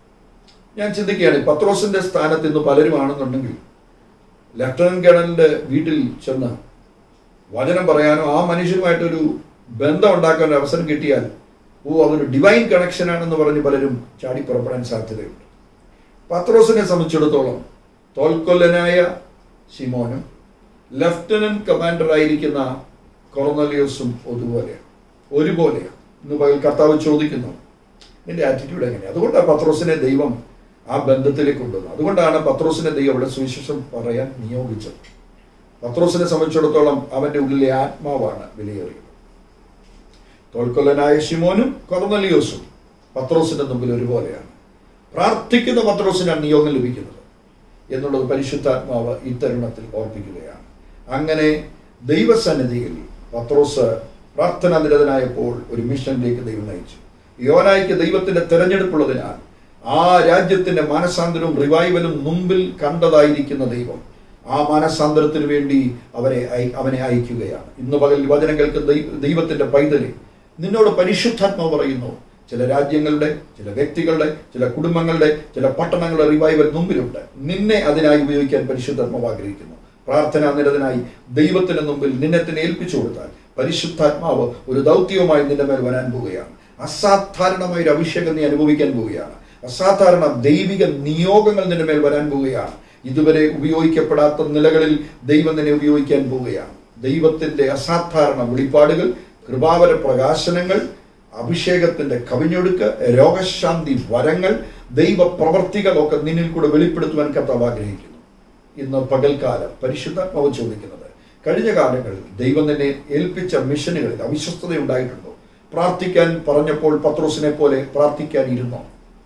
Speaker 3: ഞാൻ ചിന്തിക്കുകയാണ് പത്രോസിന്റെ സ്ഥാനത്ത് ഇന്ന് പലരുമാണെന്നുണ്ടെങ്കിൽ ലഫ്റ്റനന്റ് കേണലിന്റെ വീട്ടിൽ ചെന്ന് വചനം പറയാനോ ആ മനുഷ്യരുമായിട്ടൊരു ബന്ധം ഉണ്ടാക്കാൻ ഒരു അവസരം കിട്ടിയാൽ ഓ അതൊരു ഡിവൈൻ കണക്ഷൻ ആണെന്ന് പറഞ്ഞ് പലരും ചാടി പുറപ്പെടാൻ സാധ്യതയുണ്ട് പത്രോസിനെ സംബന്ധിച്ചിടത്തോളം തോൽക്കൊല്ലനായ ശിമോനും ലഫ്റ്റനന്റ് കമാൻഡർ ആയിരിക്കുന്ന കൊറോണലിയോസും ഒരുപോലെയാണ് ഒരുപോലെയാണ് ഇന്ന് പകൽ കർത്താവ് ചോദിക്കുന്നു നിന്റെ ആറ്റിറ്റ്യൂഡ് എങ്ങനെയാണ് അതുകൊണ്ടാണ് പത്രോസിനെ ദൈവം ആ ബന്ധത്തിലേക്ക് കൊണ്ടുവന്നത് അതുകൊണ്ടാണ് പത്രോസിനെ ദൈവം അവിടെ സുവിശേഷം പറയാൻ നിയോഗിച്ചത് പത്രോസിനെ സംബന്ധിച്ചിടത്തോളം അവന്റെ ഉള്ളിലെ ആത്മാവാണ് വിലയേറിയത് തോൽക്കൊല്ലനായ ശിമോനും കൊറനലിയോസും പത്രോസിന്റെ മുമ്പിൽ ഒരുപോലെയാണ് പ്രാർത്ഥിക്കുന്ന പത്രോസിനാണ് നിയോഗം ലഭിക്കുന്നത് എന്നുള്ളത് പരിശുദ്ധാത്മാവ് ഈ തരുണത്തിൽ ഓർപ്പിക്കുകയാണ് അങ്ങനെ ദൈവസന്നിധിയിൽ പത്രോസ് പ്രാർത്ഥനാ നിരതനായപ്പോൾ ഒരു മിഷനിലേക്ക് ദൈവം നയിച്ചു യോനായിക്ക് ദൈവത്തിന്റെ തെരഞ്ഞെടുപ്പുള്ളതിനാൽ ആ രാജ്യത്തിന്റെ മാനസാന്തരവും റിവൈവലും മുമ്പിൽ കണ്ടതായിരിക്കുന്ന ദൈവം ആ മാനസാന്തരത്തിന് വേണ്ടി അവരെ അയ- അവനെ അയക്കുകയാണ് ഇന്ന് പകൽ വചനം കേൾക്കുന്ന ദൈവ- ദൈവത്തിന്റെ പൈതല് നിന്നോട് പരിശുദ്ധാത്മാവ് പറയുന്നു ചില രാജ്യങ്ങളുടെ ചില വ്യക്തികളുടെ ചില കുടുംബങ്ങളുടെ ചില പട്ടണങ്ങളുടെ റിവൈവൽ മുമ്പിലുണ്ട് നിന്നെ അതിനായി ഉപയോഗിക്കാൻ പരിശുദ്ധാത്മാവ് ആഗ്രഹിക്കുന്നു പ്രാർത്ഥനാ നിരതനായി ദൈവത്തിന് മുമ്പിൽ നിന്നെ തന്നെ ഏൽപ്പിച്ചു കൊടുത്താൽ പരിശുദ്ധാത്മാവ് ഒരു ദൗത്യവുമായി നിന്റെ മേൽ വരാൻ പോവുകയാണ് അസാധാരണമായ ഒരു അഭിഷേകം നീ അനുഭവിക്കാൻ പോവുകയാണ് അസാധാരണ ദൈവിക നിയോഗങ്ങൾ നിന്റെ മേൽ വരാൻ പോവുകയാണ് ഇതുവരെ ഉപയോഗിക്കപ്പെടാത്ത നിലകളിൽ ദൈവം നിന്നെ ഉപയോഗിക്കാൻ പോവുകയാണ് ദൈവത്തിന്റെ അസാധാരണ വെളിപ്പാടുകൾ കൃപാവര പ്രകാശനങ്ങൾ അഭിഷേകത്തിന്റെ കവിഞ്ഞൊടുക്ക് രോഗശാന്തി വരങ്ങൾ ദൈവ പ്രവർത്തികളൊക്കെ നിന്നിൽ കൂടെ വെളിപ്പെടുത്തുവാൻ കർത്താവ് ആഗ്രഹിക്കുന്നു ഇന്ന് പകൽക്കാലം പരിശുദ്ധാത്മാവ് ചോദിക്കുന്നത് കഴിഞ്ഞ കാലങ്ങളിൽ ദൈവം നിന്നെ ഏൽപ്പിച്ച മിഷനുകളിൽ അവിശ്വസ്തത ഉണ്ടായിട്ടുണ്ടോ പ്രാർത്ഥിക്കാൻ പറഞ്ഞപ്പോൾ പത്രോസിനെ പോലെ പ്രാർത്ഥിക്കാൻ ഇരുന്നോ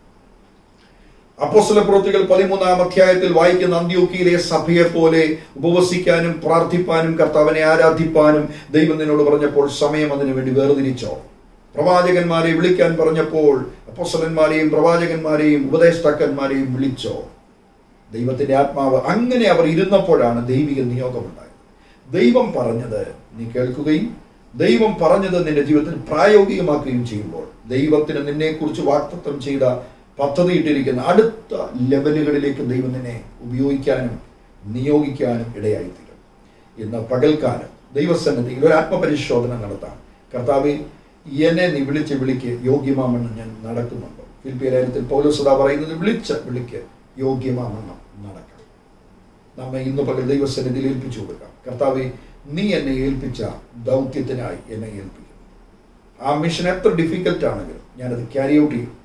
Speaker 3: അപ്പോസ്തല പ്രവൃത്തികൾ പതിമൂന്നാം അധ്യായത്തിൽ വായിക്കുന്ന അന്ത്യോക്കിയിലെ സഭയെ പോലെ ഉപവസിക്കാനും പ്രാർത്ഥിപ്പാനും കർത്താവിനെ ആരാധിപ്പാനും ദൈവം നിന്നോട് പറഞ്ഞപ്പോൾ സമയം അതിനു വേണ്ടി വേർതിരിച്ചോ പ്രവാചകന്മാരെ വിളിക്കാൻ പറഞ്ഞപ്പോൾ അപ്പോസ്തലന്മാരെയും പ്രവാചകന്മാരെയും ഉപദേഷ്ടാക്കന്മാരെയും വിളിച്ചോ ദൈവത്തിന്റെ ആത്മാവ് അങ്ങനെ അവർ ഇരുന്നപ്പോഴാണ് ദൈവിക നിയോഗമുണ്ടായത് ദൈവം പറഞ്ഞത് നീ കേൾക്കുകയും ദൈവം പറഞ്ഞത് നിന്റെ ജീവിതത്തിൽ പ്രായോഗികമാക്കുകയും ചെയ്യുമ്പോൾ ദൈവത്തിന് നിന്നെക്കുറിച്ച് വാക്തത്വം ചെയ്ത പദ്ധതി ഇട്ടിരിക്കുന്ന അടുത്ത ലെവലുകളിലേക്ക് ദൈവം നിന്നെ ഉപയോഗിക്കാനും നിയോഗിക്കാനും ഇടയായിത്തീരും ഇന്ന് പകൽക്കാലം ദൈവസന്നിധിയിൽ ഒരു ആത്മപരിശോധന നടത്താം കർത്താവ് എന്നെ നീ വിളിച്ച് വിളിക്ക് യോഗ്യമാമെന്ന് ഞാൻ നടക്കുന്നുണ്ടോ ഫിലിപ്പിയ ലേഖനത്തിൽ പൗലോസദ പറയുന്നത് വിളിച്ച് വിളിക്ക് യോഗ്യമാമെന്ന് നടക്കണം നമ്മെ ഇന്ന് പകൽ ദൈവസന്നിധിയിൽ ഏൽപ്പിച്ചു കൊടുക്കാം കർത്താവെ നീ എന്നെ ഏൽപ്പിച്ച ദൗത്യത്തിനായി എന്നെ ഏൽപ്പിക്കുന്നു ആ മിഷൻ എത്ര ഡിഫിക്കൽട്ട് ആണെങ്കിലും ഞാനത് ക്യാരി ഔട്ട് ചെയ്യും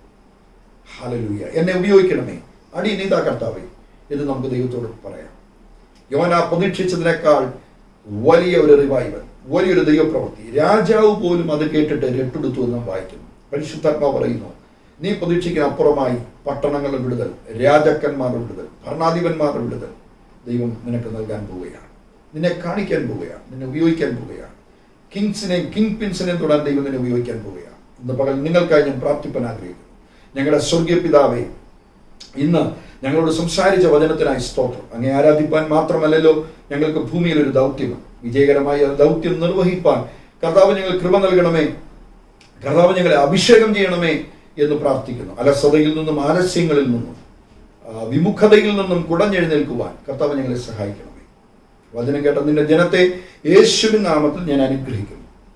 Speaker 3: ഹാലലൂയ എന്നെ ഉപയോഗിക്കണമേ അടി നീതാ കർത്താവേ എന്ന് നമുക്ക് ദൈവത്തോട് പറയാം യോന പ്രതീക്ഷിച്ചതിനേക്കാൾ വലിയ ഒരു റിവൈവൽ വലിയൊരു ദൈവപ്രവൃത്തി രാജാവ് പോലും അത് കേട്ടിട്ട് രട്ടെടുത്തു എന്ന് നാം വായിക്കുന്നു പരിശുദ്ധാത്മാ പറയുന്നു നീ പ്രതീക്ഷിക്കുന്ന അപ്പുറമായി പട്ടണങ്ങളുടെ വിടുതൽ രാജാക്കന്മാരുടെ വിടുതൽ ഭരണാധിപന്മാരുടെ വിടുതൽ ദൈവം നിനക്ക് നൽകാൻ പോവുകയാണ് നിന്നെ കാണിക്കാൻ പോവുകയാണ് നിന്നെ ഉപയോഗിക്കാൻ പോവുകയാണ് കിങ്സിനെയും കിങ് പിൻസിനെയും തൊടാൻ ദൈവം നിന്നെ ഉപയോഗിക്കാൻ പോവുകയാണ് ഇന്ന് പകൽ നിങ്ങൾക്കായി ഞാൻ പ്രാർത്ഥിപ്പാൻ ആഗ്രഹിക്കുന്നു ഞങ്ങളുടെ സ്വർഗീയ പിതാവേ ഇന്ന് ഞങ്ങളോട് സംസാരിച്ച വചനത്തിനായി സ്തോത്രം അങ്ങേ ആരാധിപ്പാൻ മാത്രമല്ലല്ലോ ഞങ്ങൾക്ക് ഭൂമിയിൽ ഒരു ദൗത്യമാണ് വിജയകരമായ ദൗത്യം നിർവഹിപ്പാൻ കർത്താവ് ഞങ്ങൾ കൃപ നൽകണമേ കർത്താവ് ഞങ്ങളെ അഭിഷേകം ചെയ്യണമേ എന്ന് പ്രാർത്ഥിക്കുന്നു അലസതയിൽ നിന്നും ആലസ്യങ്ങളിൽ നിന്നും ആ, വിമുഖതയിൽ നിന്നും കുടഞ്ഞെഴുന്നേൽക്കുവാൻ കർത്താവ് ഞങ്ങളെ സഹായിക്കണമേ വചനം കേട്ട നിന്റെ ജനത്തെ യേശുവിൻ നാമത്തിൽ ഞാൻ അനുഗ്രഹിക്കുന്നു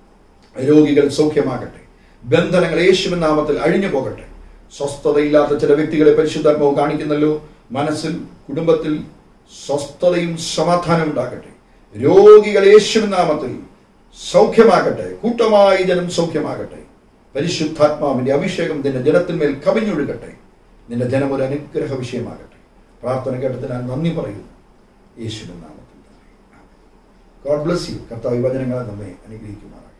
Speaker 3: രോഗികൾ സൗഖ്യമാകട്ടെ ബന്ധനങ്ങൾ യേശുവിൻ നാമത്തിൽ അഴിഞ്ഞു പോകട്ടെ സ്വസ്ഥതയില്ലാത്ത ചില വ്യക്തികളെ പരിശുദ്ധാത്മാവ് കാണിക്കുന്നല്ലോ മനസ്സിൽ കുടുംബത്തിൽ സ്വസ്ഥതയും സമാധാനം ഉണ്ടാകട്ടെ രോഗികൾ യേശുവിൻ നാമത്തിൽ സൗഖ്യമാകട്ടെ കൂട്ടമായി ജനം സൗഖ്യമാകട്ടെ പരിശുദ്ധാത്മാവിന്റെ അഭിഷേകം നിന്റെ ജനത്തിന്മേൽ കവിഞ്ഞൊഴുകട്ടെ നിന്റെ ജനം ഒരു അനുഗ്രഹ വിഷയമാകട്ടെ പ്രാർത്ഥന കേട്ടതിന് ഞാൻ നന്ദി പറയുന്നു യേശുവിൻ നാമത്തിൽ ഗോഡ് ബ്ലസ് യു കർത്താവ് വചനങ്ങളെ നമ്മെ അനുഗ്രഹിക്കുമാറാകട്ടെ